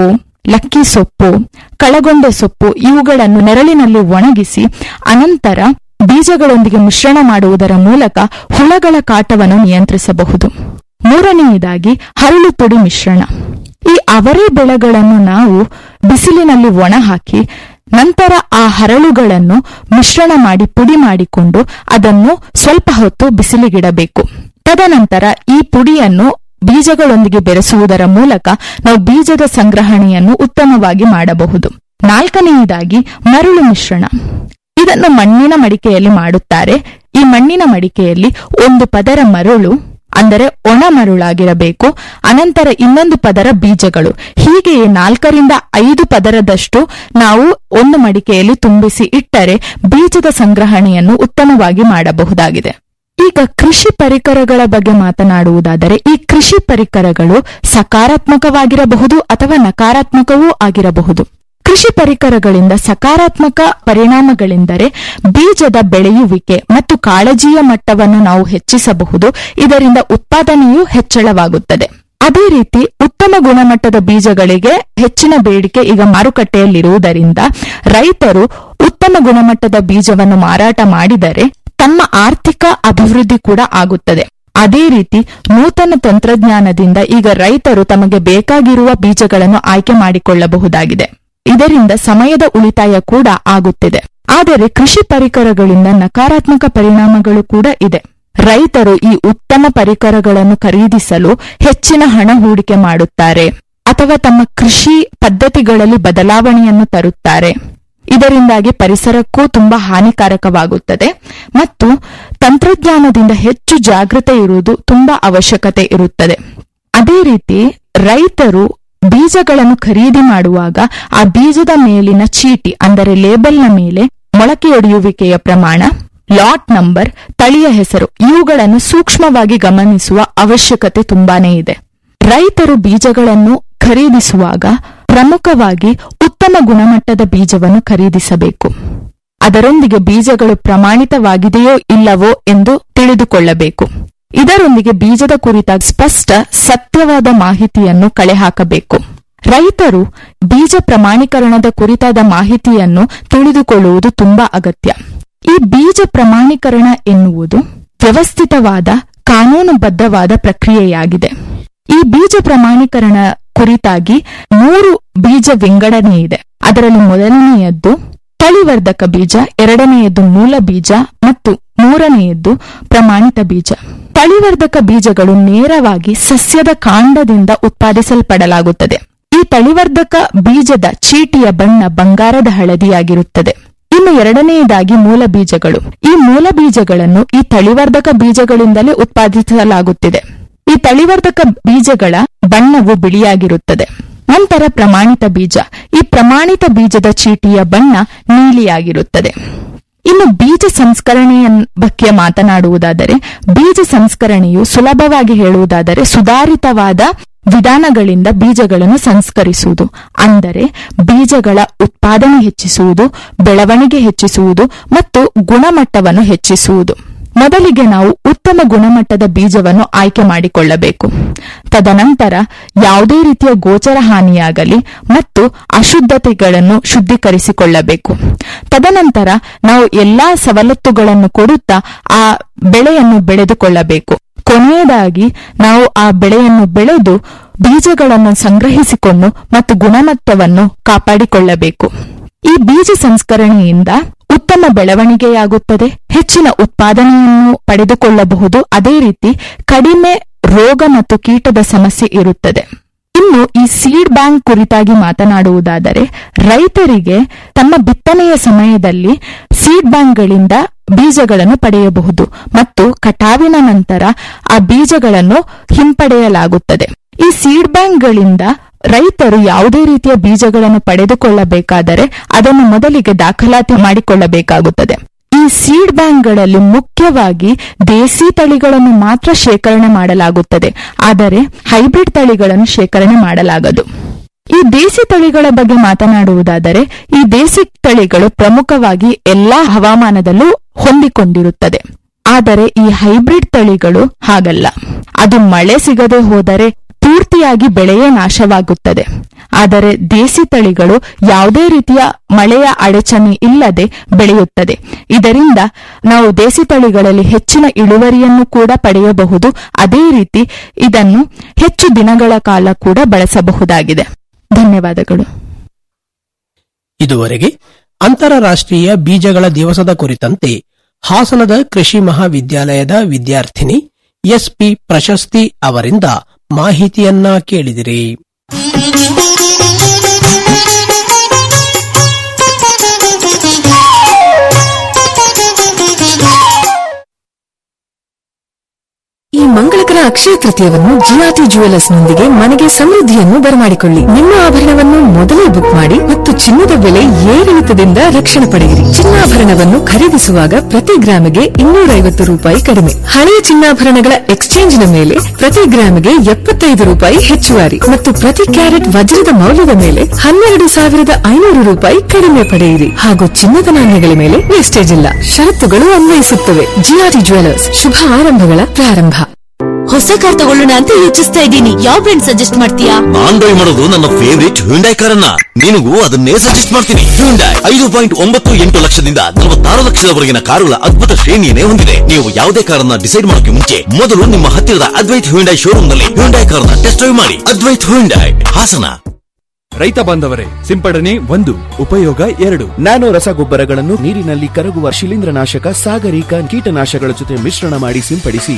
ಲಕ್ಕಿ ಸೊಪ್ಪು ಕಳಗೊಂಡೆ ಸೊಪ್ಪು ಇವುಗಳನ್ನು ನೆರಳಿನಲ್ಲಿ ಒಣಗಿಸಿ ಅನಂತರ ಬೀಜಗಳೊಂದಿಗೆ ಮಿಶ್ರಣ ಮಾಡುವುದರ ಮೂಲಕ ಹುಳಗಳ ಕಾಟವನ್ನು ನಿಯಂತ್ರಿಸಬಹುದು ಮೂರನೆಯದಾಗಿ ಹರಳು ಪುಡಿ ಮಿಶ್ರಣ ಈ ಅವರೆ ಬೆಳೆಗಳನ್ನು ನಾವು ಬಿಸಿಲಿನಲ್ಲಿ ಒಣ ಹಾಕಿ ನಂತರ ಆ ಹರಳುಗಳನ್ನು ಮಿಶ್ರಣ ಮಾಡಿ ಪುಡಿ ಮಾಡಿಕೊಂಡು ಅದನ್ನು ಸ್ವಲ್ಪ ಹೊತ್ತು ಬಿಸಿಲಿಗಿಡಬೇಕು ತದನಂತರ ಈ ಪುಡಿಯನ್ನು ಬೀಜಗಳೊಂದಿಗೆ ಬೆರೆಸುವುದರ ಮೂಲಕ ನಾವು ಬೀಜದ ಸಂಗ್ರಹಣೆಯನ್ನು ಉತ್ತಮವಾಗಿ ಮಾಡಬಹುದು ನಾಲ್ಕನೆಯದಾಗಿ ಮರಳು ಮಿಶ್ರಣ ಇದನ್ನು ಮಣ್ಣಿನ ಮಡಿಕೆಯಲ್ಲಿ ಮಾಡುತ್ತಾರೆ ಈ ಮಣ್ಣಿನ ಮಡಿಕೆಯಲ್ಲಿ ಒಂದು ಪದರ ಮರಳು ಅಂದರೆ ಒಣ ಮರುಳಾಗಿರಬೇಕು ಅನಂತರ ಇನ್ನೊಂದು ಪದರ ಬೀಜಗಳು ಹೀಗೆಯೇ ನಾಲ್ಕರಿಂದ ಐದು ಪದರದಷ್ಟು ನಾವು ಒಂದು ಮಡಿಕೆಯಲ್ಲಿ ತುಂಬಿಸಿ ಇಟ್ಟರೆ ಬೀಜದ ಸಂಗ್ರಹಣೆಯನ್ನು ಉತ್ತಮವಾಗಿ ಮಾಡಬಹುದಾಗಿದೆ ಈಗ ಕೃಷಿ ಪರಿಕರಗಳ ಬಗ್ಗೆ ಮಾತನಾಡುವುದಾದರೆ ಈ ಕೃಷಿ ಪರಿಕರಗಳು ಸಕಾರಾತ್ಮಕವಾಗಿರಬಹುದು ಅಥವಾ ನಕಾರಾತ್ಮಕವೂ ಆಗಿರಬಹುದು ಕೃಷಿ ಪರಿಕರಗಳಿಂದ ಸಕಾರಾತ್ಮಕ ಪರಿಣಾಮಗಳೆಂದರೆ ಬೀಜದ ಬೆಳೆಯುವಿಕೆ ಮತ್ತು ಕಾಳಜಿಯ ಮಟ್ಟವನ್ನು ನಾವು ಹೆಚ್ಚಿಸಬಹುದು ಇದರಿಂದ ಉತ್ಪಾದನೆಯೂ ಹೆಚ್ಚಳವಾಗುತ್ತದೆ ಅದೇ ರೀತಿ ಉತ್ತಮ ಗುಣಮಟ್ಟದ ಬೀಜಗಳಿಗೆ ಹೆಚ್ಚಿನ ಬೇಡಿಕೆ ಈಗ ಮಾರುಕಟ್ಟೆಯಲ್ಲಿರುವುದರಿಂದ ರೈತರು ಉತ್ತಮ ಗುಣಮಟ್ಟದ ಬೀಜವನ್ನು ಮಾರಾಟ ಮಾಡಿದರೆ ತಮ್ಮ ಆರ್ಥಿಕ ಅಭಿವೃದ್ಧಿ ಕೂಡ ಆಗುತ್ತದೆ ಅದೇ ರೀತಿ ನೂತನ ತಂತ್ರಜ್ಞಾನದಿಂದ ಈಗ ರೈತರು ತಮಗೆ ಬೇಕಾಗಿರುವ ಬೀಜಗಳನ್ನು ಆಯ್ಕೆ ಮಾಡಿಕೊಳ್ಳಬಹುದಾಗಿದೆ ಇದರಿಂದ ಸಮಯದ ಉಳಿತಾಯ ಕೂಡ ಆಗುತ್ತಿದೆ ಆದರೆ ಕೃಷಿ ಪರಿಕರಗಳಿಂದ ನಕಾರಾತ್ಮಕ ಪರಿಣಾಮಗಳು ಕೂಡ ಇದೆ ರೈತರು ಈ ಉತ್ತಮ ಪರಿಕರಗಳನ್ನು ಖರೀದಿಸಲು ಹೆಚ್ಚಿನ ಹಣ ಹೂಡಿಕೆ ಮಾಡುತ್ತಾರೆ ಅಥವಾ ತಮ್ಮ ಕೃಷಿ ಪದ್ಧತಿಗಳಲ್ಲಿ ಬದಲಾವಣೆಯನ್ನು ತರುತ್ತಾರೆ ಇದರಿಂದಾಗಿ ಪರಿಸರಕ್ಕೂ ತುಂಬಾ ಹಾನಿಕಾರಕವಾಗುತ್ತದೆ ಮತ್ತು ತಂತ್ರಜ್ಞಾನದಿಂದ ಹೆಚ್ಚು ಜಾಗೃತೆ ಇರುವುದು ತುಂಬಾ ಅವಶ್ಯಕತೆ ಇರುತ್ತದೆ ಅದೇ ರೀತಿ ರೈತರು ಬೀಜಗಳನ್ನು ಖರೀದಿ ಮಾಡುವಾಗ ಆ ಬೀಜದ ಮೇಲಿನ ಚೀಟಿ ಅಂದರೆ ಲೇಬಲ್ನ ಮೇಲೆ ಮೊಳಕೆಯೊಡೆಯುವಿಕೆಯ ಪ್ರಮಾಣ ಲಾಟ್ ನಂಬರ್ ತಳಿಯ ಹೆಸರು ಇವುಗಳನ್ನು ಸೂಕ್ಷ್ಮವಾಗಿ ಗಮನಿಸುವ ಅವಶ್ಯಕತೆ ತುಂಬಾನೇ ಇದೆ ರೈತರು ಬೀಜಗಳನ್ನು ಖರೀದಿಸುವಾಗ ಪ್ರಮುಖವಾಗಿ ಉತ್ತಮ ಗುಣಮಟ್ಟದ ಬೀಜವನ್ನು ಖರೀದಿಸಬೇಕು ಅದರೊಂದಿಗೆ ಬೀಜಗಳು ಪ್ರಮಾಣಿತವಾಗಿದೆಯೋ ಇಲ್ಲವೋ ಎಂದು ತಿಳಿದುಕೊಳ್ಳಬೇಕು ಇದರೊಂದಿಗೆ ಬೀಜದ ಕುರಿತಾದ ಸ್ಪಷ್ಟ ಸತ್ಯವಾದ ಮಾಹಿತಿಯನ್ನು ಕಳೆ ಹಾಕಬೇಕು ರೈತರು ಬೀಜ ಪ್ರಮಾಣೀಕರಣದ ಕುರಿತಾದ ಮಾಹಿತಿಯನ್ನು ತಿಳಿದುಕೊಳ್ಳುವುದು ತುಂಬಾ ಅಗತ್ಯ ಈ ಬೀಜ ಪ್ರಮಾಣೀಕರಣ ಎನ್ನುವುದು ವ್ಯವಸ್ಥಿತವಾದ ಕಾನೂನುಬದ್ಧವಾದ ಪ್ರಕ್ರಿಯೆಯಾಗಿದೆ ಈ ಬೀಜ ಪ್ರಮಾಣೀಕರಣ ಕುರಿತಾಗಿ ಮೂರು ಬೀಜ ವಿಂಗಡಣೆ ಇದೆ ಅದರಲ್ಲಿ ಮೊದಲನೆಯದ್ದು ತಳಿವರ್ಧಕ ಬೀಜ ಎರಡನೆಯದ್ದು ಮೂಲ ಬೀಜ ಮತ್ತು ಮೂರನೆಯದ್ದು ಪ್ರಮಾಣಿತ ಬೀಜ ತಳಿವರ್ಧಕ ಬೀಜಗಳು ನೇರವಾಗಿ ಸಸ್ಯದ ಕಾಂಡದಿಂದ ಉತ್ಪಾದಿಸಲ್ಪಡಲಾಗುತ್ತದೆ ಈ ತಳಿವರ್ಧಕ ಬೀಜದ ಚೀಟಿಯ ಬಣ್ಣ ಬಂಗಾರದ ಹಳದಿಯಾಗಿರುತ್ತದೆ ಇನ್ನು ಎರಡನೆಯದಾಗಿ ಮೂಲ ಬೀಜಗಳು ಈ ಮೂಲ ಬೀಜಗಳನ್ನು ಈ ತಳಿವರ್ಧಕ ಬೀಜಗಳಿಂದಲೇ ಉತ್ಪಾದಿಸಲಾಗುತ್ತಿದೆ ಈ ತಳಿವರ್ಧಕ ಬೀಜಗಳ ಬಣ್ಣವು ಬಿಳಿಯಾಗಿರುತ್ತದೆ ನಂತರ ಪ್ರಮಾಣಿತ ಬೀಜ ಈ ಪ್ರಮಾಣಿತ ಬೀಜದ ಚೀಟಿಯ ಬಣ್ಣ ನೀಲಿಯಾಗಿರುತ್ತದೆ ಇನ್ನು ಬೀಜ ಸಂಸ್ಕರಣೆಯ ಬಗ್ಗೆ ಮಾತನಾಡುವುದಾದರೆ ಬೀಜ ಸಂಸ್ಕರಣೆಯು ಸುಲಭವಾಗಿ ಹೇಳುವುದಾದರೆ ಸುಧಾರಿತವಾದ ವಿಧಾನಗಳಿಂದ ಬೀಜಗಳನ್ನು ಸಂಸ್ಕರಿಸುವುದು ಅಂದರೆ ಬೀಜಗಳ ಉತ್ಪಾದನೆ ಹೆಚ್ಚಿಸುವುದು ಬೆಳವಣಿಗೆ ಹೆಚ್ಚಿಸುವುದು ಮತ್ತು ಗುಣಮಟ್ಟವನ್ನು ಹೆಚ್ಚಿಸುವುದು ಮೊದಲಿಗೆ ನಾವು ಉತ್ತಮ ಗುಣಮಟ್ಟದ ಬೀಜವನ್ನು ಆಯ್ಕೆ ಮಾಡಿಕೊಳ್ಳಬೇಕು ತದನಂತರ ಯಾವುದೇ ರೀತಿಯ ಗೋಚರ ಹಾನಿಯಾಗಲಿ ಮತ್ತು ಅಶುದ್ಧತೆಗಳನ್ನು ಶುದ್ಧೀಕರಿಸಿಕೊಳ್ಳಬೇಕು ತದನಂತರ ನಾವು ಎಲ್ಲಾ ಸವಲತ್ತುಗಳನ್ನು ಕೊಡುತ್ತಾ ಆ ಬೆಳೆಯನ್ನು ಬೆಳೆದುಕೊಳ್ಳಬೇಕು ಕೊನೆಯದಾಗಿ ನಾವು ಆ ಬೆಳೆಯನ್ನು ಬೆಳೆದು ಬೀಜಗಳನ್ನು ಸಂಗ್ರಹಿಸಿಕೊಂಡು ಮತ್ತು ಗುಣಮಟ್ಟವನ್ನು ಕಾಪಾಡಿಕೊಳ್ಳಬೇಕು ಈ ಬೀಜ ಸಂಸ್ಕರಣೆಯಿಂದ ಉತ್ತಮ ಬೆಳವಣಿಗೆಯಾಗುತ್ತದೆ ಹೆಚ್ಚಿನ ಉತ್ಪಾದನೆಯನ್ನು ಪಡೆದುಕೊಳ್ಳಬಹುದು ಅದೇ ರೀತಿ ಕಡಿಮೆ ರೋಗ ಮತ್ತು ಕೀಟದ ಸಮಸ್ಯೆ ಇರುತ್ತದೆ ಇನ್ನು ಈ ಸೀಡ್ ಬ್ಯಾಂಕ್ ಕುರಿತಾಗಿ ಮಾತನಾಡುವುದಾದರೆ ರೈತರಿಗೆ ತಮ್ಮ ಬಿತ್ತನೆಯ ಸಮಯದಲ್ಲಿ ಸೀಡ್ ಬ್ಯಾಂಕ್ಗಳಿಂದ ಬೀಜಗಳನ್ನು ಪಡೆಯಬಹುದು ಮತ್ತು ಕಟಾವಿನ ನಂತರ ಆ ಬೀಜಗಳನ್ನು ಹಿಂಪಡೆಯಲಾಗುತ್ತದೆ ಈ ಸೀಡ್ ಬ್ಯಾಂಕ್ಗಳಿಂದ ರೈತರು ಯಾವುದೇ ರೀತಿಯ ಬೀಜಗಳನ್ನು ಪಡೆದುಕೊಳ್ಳಬೇಕಾದರೆ ಅದನ್ನು ಮೊದಲಿಗೆ ದಾಖಲಾತಿ ಮಾಡಿಕೊಳ್ಳಬೇಕಾಗುತ್ತದೆ ಈ ಸೀಡ್ ಬ್ಯಾಂಕ್ಗಳಲ್ಲಿ ಮುಖ್ಯವಾಗಿ ದೇಸಿ ತಳಿಗಳನ್ನು ಮಾತ್ರ ಶೇಖರಣೆ ಮಾಡಲಾಗುತ್ತದೆ ಆದರೆ ಹೈಬ್ರಿಡ್ ತಳಿಗಳನ್ನು ಶೇಖರಣೆ ಮಾಡಲಾಗದು ಈ ದೇಸಿ ತಳಿಗಳ ಬಗ್ಗೆ ಮಾತನಾಡುವುದಾದರೆ ಈ ದೇಸಿ ತಳಿಗಳು ಪ್ರಮುಖವಾಗಿ ಎಲ್ಲಾ ಹವಾಮಾನದಲ್ಲೂ ಹೊಂದಿಕೊಂಡಿರುತ್ತದೆ ಆದರೆ ಈ ಹೈಬ್ರಿಡ್ ತಳಿಗಳು ಹಾಗಲ್ಲ ಅದು ಮಳೆ ಸಿಗದೆ ಹೋದರೆ ಪೂರ್ತಿಯಾಗಿ ಬೆಳೆಯೇ ನಾಶವಾಗುತ್ತದೆ ಆದರೆ ದೇಸಿ ತಳಿಗಳು ಯಾವುದೇ ರೀತಿಯ ಮಳೆಯ ಅಡಚಣೆ ಇಲ್ಲದೆ ಬೆಳೆಯುತ್ತದೆ ಇದರಿಂದ ನಾವು ದೇಸಿ ತಳಿಗಳಲ್ಲಿ ಹೆಚ್ಚಿನ ಇಳುವರಿಯನ್ನು ಕೂಡ ಪಡೆಯಬಹುದು ಅದೇ ರೀತಿ ಇದನ್ನು ಹೆಚ್ಚು ದಿನಗಳ ಕಾಲ ಕೂಡ ಬಳಸಬಹುದಾಗಿದೆ ಧನ್ಯವಾದಗಳು ಇದುವರೆಗೆ ಅಂತಾರಾಷ್ಟ್ರೀಯ ಬೀಜಗಳ ದಿವಸದ ಕುರಿತಂತೆ ಹಾಸನದ ಕೃಷಿ ಮಹಾವಿದ್ಯಾಲಯದ ವಿದ್ಯಾರ್ಥಿನಿ ಎಸ್ಪಿ ಪ್ರಶಸ್ತಿ ಅವರಿಂದ ಮಾಹಿತಿಯನ್ನ ಕೇಳಿದಿರಿ ಈ ಮಂಗಳಕರ ಅಕ್ಷಯ ತೃತೀಯವನ್ನು ಜಿಆರ್ಟಿ ಜುವೆಲ್ಲರ್ಸ್ ನೊಂದಿಗೆ ಮನೆಗೆ ಸಮೃದ್ಧಿಯನ್ನು ಬರಮಾಡಿಕೊಳ್ಳಿ ನಿಮ್ಮ ಆಭರಣವನ್ನು ಮೊದಲೇ ಬುಕ್ ಮಾಡಿ ಮತ್ತು ಚಿನ್ನದ ಬೆಲೆ ಏರಿಳಿತದಿಂದ ರಕ್ಷಣೆ ಪಡೆಯಿರಿ ಚಿನ್ನಾಭರಣವನ್ನು ಖರೀದಿಸುವಾಗ ಪ್ರತಿ ಗ್ರಾಮಿಗೆ ಇನ್ನೂರೈವತ್ತು ರೂಪಾಯಿ ಕಡಿಮೆ ಹಳೆಯ ಚಿನ್ನಾಭರಣಗಳ ಎಕ್ಸ್ಚೇಂಜಿನ ಮೇಲೆ ಪ್ರತಿ ಗ್ರಾಮಿಗೆ ಎಪ್ಪತ್ತೈದು ರೂಪಾಯಿ ಹೆಚ್ಚುವರಿ ಮತ್ತು ಪ್ರತಿ ಕ್ಯಾರೆಟ್ ವಜ್ರದ ಮೌಲ್ಯದ ಮೇಲೆ ಹನ್ನೆರಡು ಸಾವಿರದ ಐನೂರು ರೂಪಾಯಿ ಕಡಿಮೆ ಪಡೆಯಿರಿ ಹಾಗೂ ಚಿನ್ನದ ನಾಣ್ಯಗಳ ಮೇಲೆ ವೇಸ್ಟೇಜ್ ಇಲ್ಲ ಷರತ್ತುಗಳು ಅನ್ವಯಿಸುತ್ತವೆ ಜಿಆರ್ಟಿ ಜುವೆಲ್ಲರ್ಸ್ ಶುಭ ಆರಂಭಗಳ ಪ್ರಾರಂಭ ಹೊಸ ಕಾರ್ ತಗೊಳ್ಳೋಣ ಅಂತ ಯೋಚಿಸ್ತಾ ಇದ್ದೀನಿ ಯಾವ ಬ್ರ್ಯಾಂಡ್ ಸಜೆಸ್ಟ್ ಮಾಡ್ತೀಯಾ ನಾನ್ ಡ್ರೈವ್ ಮಾಡೋದು ನನ್ನ ಫೇವರಿಟ್ ಹ್ಯುಂಡೈ ಕಾರನ್ನ ನಿನಗೂ ಅದನ್ನೇ ಸಜೆಸ್ಟ್ ಮಾಡ್ತೀನಿ ಹ್ಯುಂಡೈ ಐದು ಪಾಯಿಂಟ್ ಒಂಬತ್ತು ಎಂಟು ಲಕ್ಷದಿಂದ ನಲವತ್ತಾರು ಲಕ್ಷದವರೆಗಿನ ಕಾರುಗಳ ಅದ್ಭುತ ಶ್ರೇಣಿಯನ್ನೇ ಹೊಂದಿದೆ ನೀವು ಯಾವುದೇ ಕಾರನ್ನ ಡಿಸೈಡ್ ಮಾಡೋಕೆ ಮುಂಚೆ ಮೊದಲು ನಿಮ್ಮ ಹತ್ತಿರದ ಅದ್ವೈತ್ ಹ್ಯುಂಡೈ ಶೋರೂಮ್ ನಲ್ಲಿ ಹ್ಯುಂಡೈ ಕಾರನ್ನ ಟೆಸ್ಟ್ ಡ್ರೈವ್ ಮಾಡಿ ಅದ್ವೈತ್ ಹ್ಯುಂಡೈ ಹಾಸನ ರೈತ ಬಾಂಧವರೇ ಸಿಂಪಡಣೆ ಒಂದು ಉಪಯೋಗ ಎರಡು ನ್ಯಾನೋ ರಸಗೊಬ್ಬರಗಳನ್ನು ನೀರಿನಲ್ಲಿ ಕರಗುವ ಶಿಲೀಂಧ್ರನಾಶಕ ಸಾಗರಿಕ ಕೀಟನಾಶಕಗಳ ಜೊತೆ ಮಿಶ್ರಣ ಮಾಡಿ ಸಿಂಪಡಿಸಿ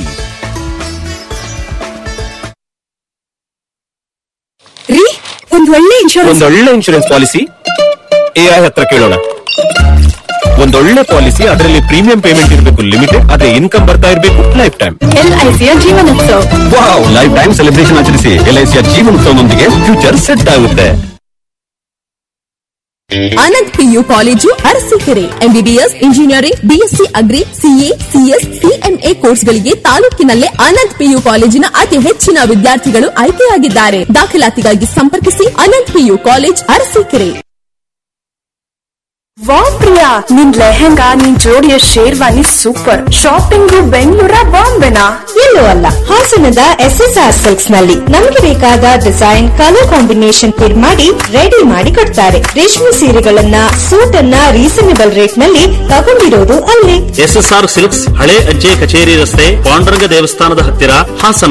ರೀ ಒಂದ್ ಒಳ್ಳೆ ಇನ್ಶೂರೆನ್ಸ್ ಒಂದೊಳ್ಳೆ ಇನ್ಶೂರೆನ್ಸ್ ಪಾಲಿಸಿ ಎಐ ಹತ್ರ ಕೇಳೋಣ ಒಂದೊಳ್ಳೆ ಪಾಲಿಸಿ ಅದರಲ್ಲಿ ಪ್ರೀಮಿಯಂ ಪೇಮೆಂಟ್ ಇರಬೇಕು ಲಿಮಿಟೆಡ್ ಅದೇ ಇನ್ಕಮ್ ಬರ್ತಾ ಇರಬೇಕು ಲೈಫ್ ಟೈಮ್ ಎಲ್ಐಸಿಯ Jeevan Utsav wow life time celebration ಆಚರಿಸಿ ಎಲ್ಐಸಿಯ ಜೀವನೋತ್ಸವದೊಂದಿಗೆ ಫ್ಯೂಚರ್ ಸೆಟ್ ಆಗುತ್ತೆ Anant PU college Arsikere MBBS engineering BSc agri CA CS CMA ಕೋರ್ಸ್ಗಳಿಗೆ ತಾಲೂಕಿನಲ್ಲೇ ಅನಂತ್ ಪಿಯು ಕಾಲೇಜಿನ ಅತಿ ಹೆಚ್ಚಿನ ವಿದ್ಯಾರ್ಥಿಗಳು ಆಯ್ಕೆಯಾಗಿದ್ದಾರೆ ದಾಖಲಾತಿಗಾಗಿ ಸಂಪರ್ಕಿಸಿ Anant PU college Arsikere wow Priya ನಿನ್ ಲೆಹೆಂಗಾ ನಿನ್ ಜೋಡಿಯ ಶೇರ್ವಾನಿ ಸೂಪರ್ ಶಾಪಿಂಗ್ ಬೆಂಗಳೂರ ಬಾಂಬೆನಾ ಎಲ್ಲೂ ಅಲ್ಲ ಹಾಸನದ ಎಸ್ಎಸ್ಆರ್ ಸಿಲ್ಕ್ಸ್ ನಲ್ಲಿ ನಮಗೆ ಬೇಕಾದ ಡಿಸೈನ್ ಕಲರ್ ಕಾಂಬಿನೇಷನ್ ಪಿಡ್ ಮಾಡಿ ರೆಡಿ ಮಾಡಿ ಕೊಡ್ತಾರೆ ರೇಷ್ಮೆ ಸೀರೆಗಳನ್ನ ಸೂಟ್ ಅನ್ನ ರೀಸನೇಬಲ್ ರೇಟ್ ನಲ್ಲಿ ತಗೊಂಡಿರೋದು ಅಲ್ಲಿ ಎಸ್ಎಸ್ಆರ್ ಸಿಲ್ಕ್ಸ್ ಹಳೆ ಅಜ್ಜೆ ಕಚೇರಿ ರಸ್ತೆ ಪಾಂಡುರಂಗ ದೇವಸ್ಥಾನದ ಹತ್ತಿರ ಹಾಸನ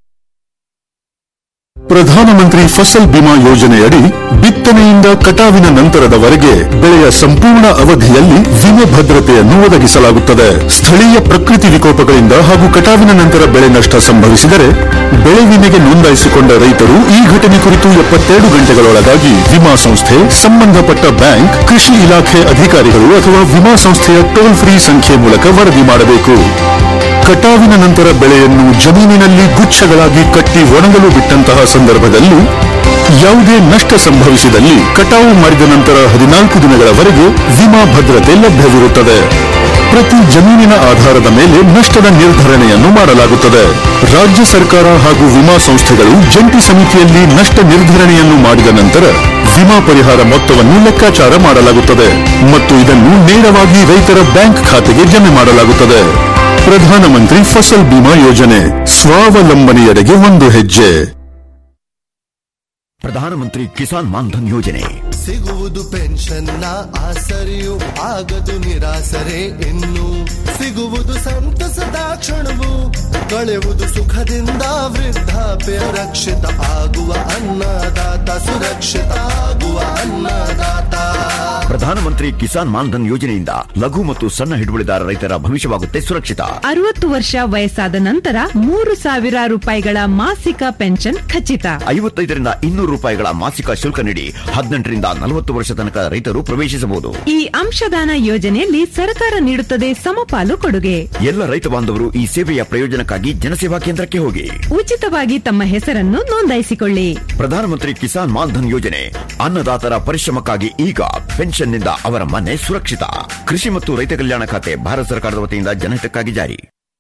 ಪ್ರಧಾನಮಂತ್ರಿ ಫಸಲ್ ಬಿಮಾ ಯೋಜನೆಯಡಿ ಬಿತ್ತನೆಯಿಂದ ಕಟಾವಿನ ನಂತರದವರೆಗೆ ಬೆಳೆಯ ಸಂಪೂರ್ಣ ಅವಧಿಯಲ್ಲಿ ವಿಮೆ ಭದ್ರತೆಯನ್ನು ಒದಗಿಸಲಾಗುತ್ತದೆ ಸ್ಥಳೀಯ ಪ್ರಕೃತಿ ವಿಕೋಪಗಳಿಂದ ಹಾಗೂ ಕಟಾವಿನ ನಂತರ ಬೆಳೆ ನಷ್ಟ ಸಂಭವಿಸಿದರೆ ಬೆಳೆ ವಿಮೆಗೆ ನೋಂದಾಯಿಸಿಕೊಂಡ ರೈತರು ಈ ಘಟನೆ ಕುರಿತು ಎಪ್ಪತ್ತೆರಡು ಗಂಟೆಗಳೊಳಗಾಗಿ ವಿಮಾ ಸಂಸ್ಥೆ ಸಂಬಂಧಪಟ್ಟ ಬ್ಯಾಂಕ್ ಕೃಷಿ ಇಲಾಖೆ ಅಧಿಕಾರಿಗಳು ಅಥವಾ ವಿಮಾ ಸಂಸ್ಥೆಯ ಟೋಲ್ ಫ್ರೀ ಸಂಖ್ಯೆ ಮೂಲಕ ವರದಿ ಮಾಡಬೇಕು ಕಟಾವಿನ ನಂತರ ಬೆಳೆಯನ್ನು ಜಮೀನಿನಲ್ಲಿ ಗುಚ್ಛಗಳಾಗಿ ಕಟ್ಟಿ ಒಣಗಲು ಬಿಟ್ಟಂತಹ ಸಂದರ್ಭದಲ್ಲಿ ಯಾವುದೇ ನಷ್ಟ ಸಂಭವಿಸಿದಲ್ಲಿ ಕಟಾವು ಮಾಡಿದ ನಂತರ ಹದಿನಾಲ್ಕು ದಿನಗಳವರೆಗೆ ವಿಮಾ ಭದ್ರತೆ ಲಭ್ಯವಿರುತ್ತದೆ ಪ್ರತಿ ಜಮೀನಿನ ಆಧಾರದ ಮೇಲೆ ನಷ್ಟದ ನಿರ್ಧರಣೆಯನ್ನು ಮಾಡಲಾಗುತ್ತದೆ ರಾಜ್ಯ ಸರ್ಕಾರ ಹಾಗೂ ವಿಮಾ ಸಂಸ್ಥೆಗಳು ಜಂಟಿ ಸಮಿತಿಯಲ್ಲಿ ನಷ್ಟ ನಿರ್ಧರಣೆಯನ್ನು ಮಾಡಿದ ನಂತರ ವಿಮಾ ಪರಿಹಾರ ಮೊತ್ತವನ್ನು ಲೆಕ್ಕಾಚಾರ ಮಾಡಲಾಗುತ್ತದೆ ಮತ್ತು ಇದನ್ನು ನೇರವಾಗಿ ರೈತರ ಬ್ಯಾಂಕ್ ಖಾತೆಗೆ ಜಮೆ ಮಾಡಲಾಗುತ್ತದೆ ಪ್ರಧಾನಮಂತ್ರಿ ಫಸಲ್ ಬಿಮಾ ಯೋಜನೆ ಸ್ವಾವಲಂಬನೆಯೆಡೆಗೆ ಒಂದು ಹೆಜ್ಜೆ ಪ್ರಧಾನಮಂತ್ರಿ ಕಿಸಾನ್ ಮಾನ್ಧನ್ ಯೋಜನೆ ಸಿಗುವುದು ಪೆನ್ಷನ್ನ ಆಸರೆಯು ಆಗದು ನಿರಾಸರೆ ಇನ್ನು ಸಿಗುವುದು ಸಂತಸದ ಕ್ಷಣವು ಕಳೆಯುವುದು ಸುಖದಿಂದ ವೃದ್ಧಾಪ್ಯ ರಕ್ಷಿತ ಆಗುವ ಅನ್ನದಾತ ಸುರಕ್ಷಿತ ಆಗುವ ಅನ್ನದಾತ ಪ್ರಧಾನಮಂತ್ರಿ ಕಿಸಾನ್ ಮಾನ್ಧನ್ ಯೋಜನೆಯಿಂದ ಲಘು ಮತ್ತು ಸಣ್ಣ ಹಿಡುವಳಿದಾರ ರೈತರ ಭವಿಷ್ಯವಾಗುತ್ತೆ ಸುರಕ್ಷಿತ ಅರವತ್ತು ವರ್ಷ ವಯಸ್ಸಾದ ನಂತರ ಮೂರು ಸಾವಿರ ರೂಪಾಯಿಗಳ ಮಾಸಿಕ ಪೆನ್ಷನ್ ಖಚಿತ ಐವತ್ತೈದರಿಂದ ಇನ್ನೂರು ರೂಪಾಯಿಗಳ ಮಾಸಿಕ ಶುಲ್ಕ ನೀಡಿ ಹದಿನೆಂಟರಿಂದ ನಲವತ್ತು ವರ್ಷ ತನಕ ರೈತರು ಪ್ರವೇಶಿಸಬಹುದು ಈ ಅಂಶದಾನ ಯೋಜನೆಯಲ್ಲಿ ಸರ್ಕಾರ ನೀಡುತ್ತದೆ ಸಮಪಾಲು ಕೊಡುಗೆ ಎಲ್ಲ ರೈತ ಬಾಂಧವರು ಈ ಸೇವೆಯ ಪ್ರಯೋಜನಕ್ಕಾಗಿ ಜನಸೇವಾ ಕೇಂದ್ರಕ್ಕೆ ಹೋಗಿ ಉಚಿತವಾಗಿ ತಮ್ಮ ಹೆಸರನ್ನು ನೋಂದಾಯಿಸಿಕೊಳ್ಳಿ ಪ್ರಧಾನಮಂತ್ರಿ ಕಿಸಾನ್ ಮಾನ್ಧನ್ ಯೋಜನೆ ಅನ್ನದಾತರ ಪರಿಶ್ರಮಕ್ಕಾಗಿ ಈಗ ಪೆನ್ಷನ್ನಿಂದ ಅವರ ಮನೆ ಸುರಕ್ಷಿತ ಕೃಷಿ ಮತ್ತು ರೈತ ಕಲ್ಯಾಣ ಖಾತೆ ಭಾರತ ಸರ್ಕಾರದ ವತಿಯಿಂದ ಜನಹಿತಕ್ಕಾಗಿ ಜಾರಿ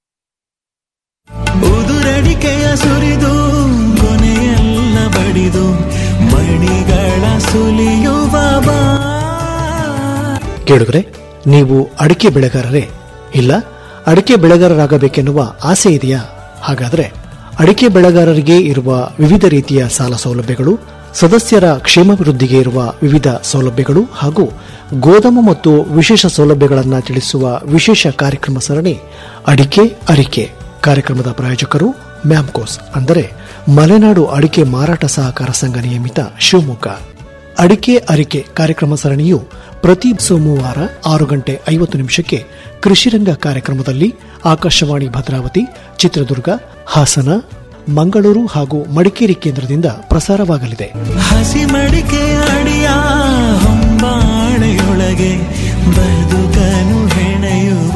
ಉದುರಡಿಕೆಯ ಸುರಿದು ಕೊನೆಯೆಲ್ಲ ಬಡಿದು ಮಣಿಗಳ ಸುಲಿಯುವ ಬಾ ಕೇಳುಗರೆ ನೀವು ಅಡಿಕೆ ಬೆಳೆಗಾರರೇ ಇಲ್ಲ ಅಡಿಕೆ ಬೆಳೆಗಾರರಾಗಬೇಕೆನ್ನುವ ಆಸೆ ಇದೆಯಾ ಹಾಗಾದ್ರೆ ಅಡಿಕೆ ಬೆಳೆಗಾರರಿಗೆ ಇರುವ ವಿವಿಧ ರೀತಿಯ ಸಾಲ ಸೌಲಭ್ಯಗಳು ಸದಸ್ಯರ ಕ್ಷೇಮಾಭಿವೃದ್ಧಿಗೆ ಇರುವ ವಿವಿಧ ಸೌಲಭ್ಯಗಳು ಹಾಗೂ ಗೋದಾಮು ಮತ್ತು ವಿಶೇಷ ಸೌಲಭ್ಯಗಳನ್ನು ತಿಳಿಸುವ ವಿಶೇಷ ಕಾರ್ಯಕ್ರಮ ಸರಣಿ ಅಡಿಕೆ ಅರಿಕೆ ಕಾರ್ಯಕ್ರಮದ ಪ್ರಾಯೋಜಕರು ಮ್ಯಾಮ್ಕೋಸ್ ಅಂದರೆ ಮಲೆನಾಡು ಅಡಿಕೆ ಮಾರಾಟ ಸಹಕಾರ ಸಂಘ ನಿಯಮಿತ ಶಿವಮೊಗ್ಗ ಅಡಿಕೆ ಅರಿಕೆ ಕಾರ್ಯಕ್ರಮ ಸರಣಿಯು ಪ್ರತಿ ಸೋಮವಾರ ಆರು ಗಂಟೆ ಐವತ್ತು ನಿಮಿಷಕ್ಕೆ ಕೃಷಿರಂಗ ಕಾರ್ಯಕ್ರಮದಲ್ಲಿ ಆಕಾಶವಾಣಿ ಭದ್ರಾವತಿ ಚಿತ್ರದುರ್ಗ ಹಾಸನ ಮಂಗಳೂರು ಹಾಗೂ ಮಡಿಕೇರಿ ಕೇಂದ್ರದಿಂದ ಪ್ರಸಾರವಾಗಲಿದೆ ಹಸಿ ಮಡಿಕೆ ಅಡಿಯ ಹೊಂಬಾಳೆಯೊಳಗೆ ಬದುಕನು ಹೆಣೆಯುವ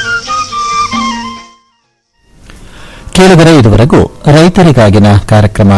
ಕೇಳಿದರೆ ಇದುವರೆಗೂ ರೈತರಿಗಾಗಿನ ಕಾರ್ಯಕ್ರಮ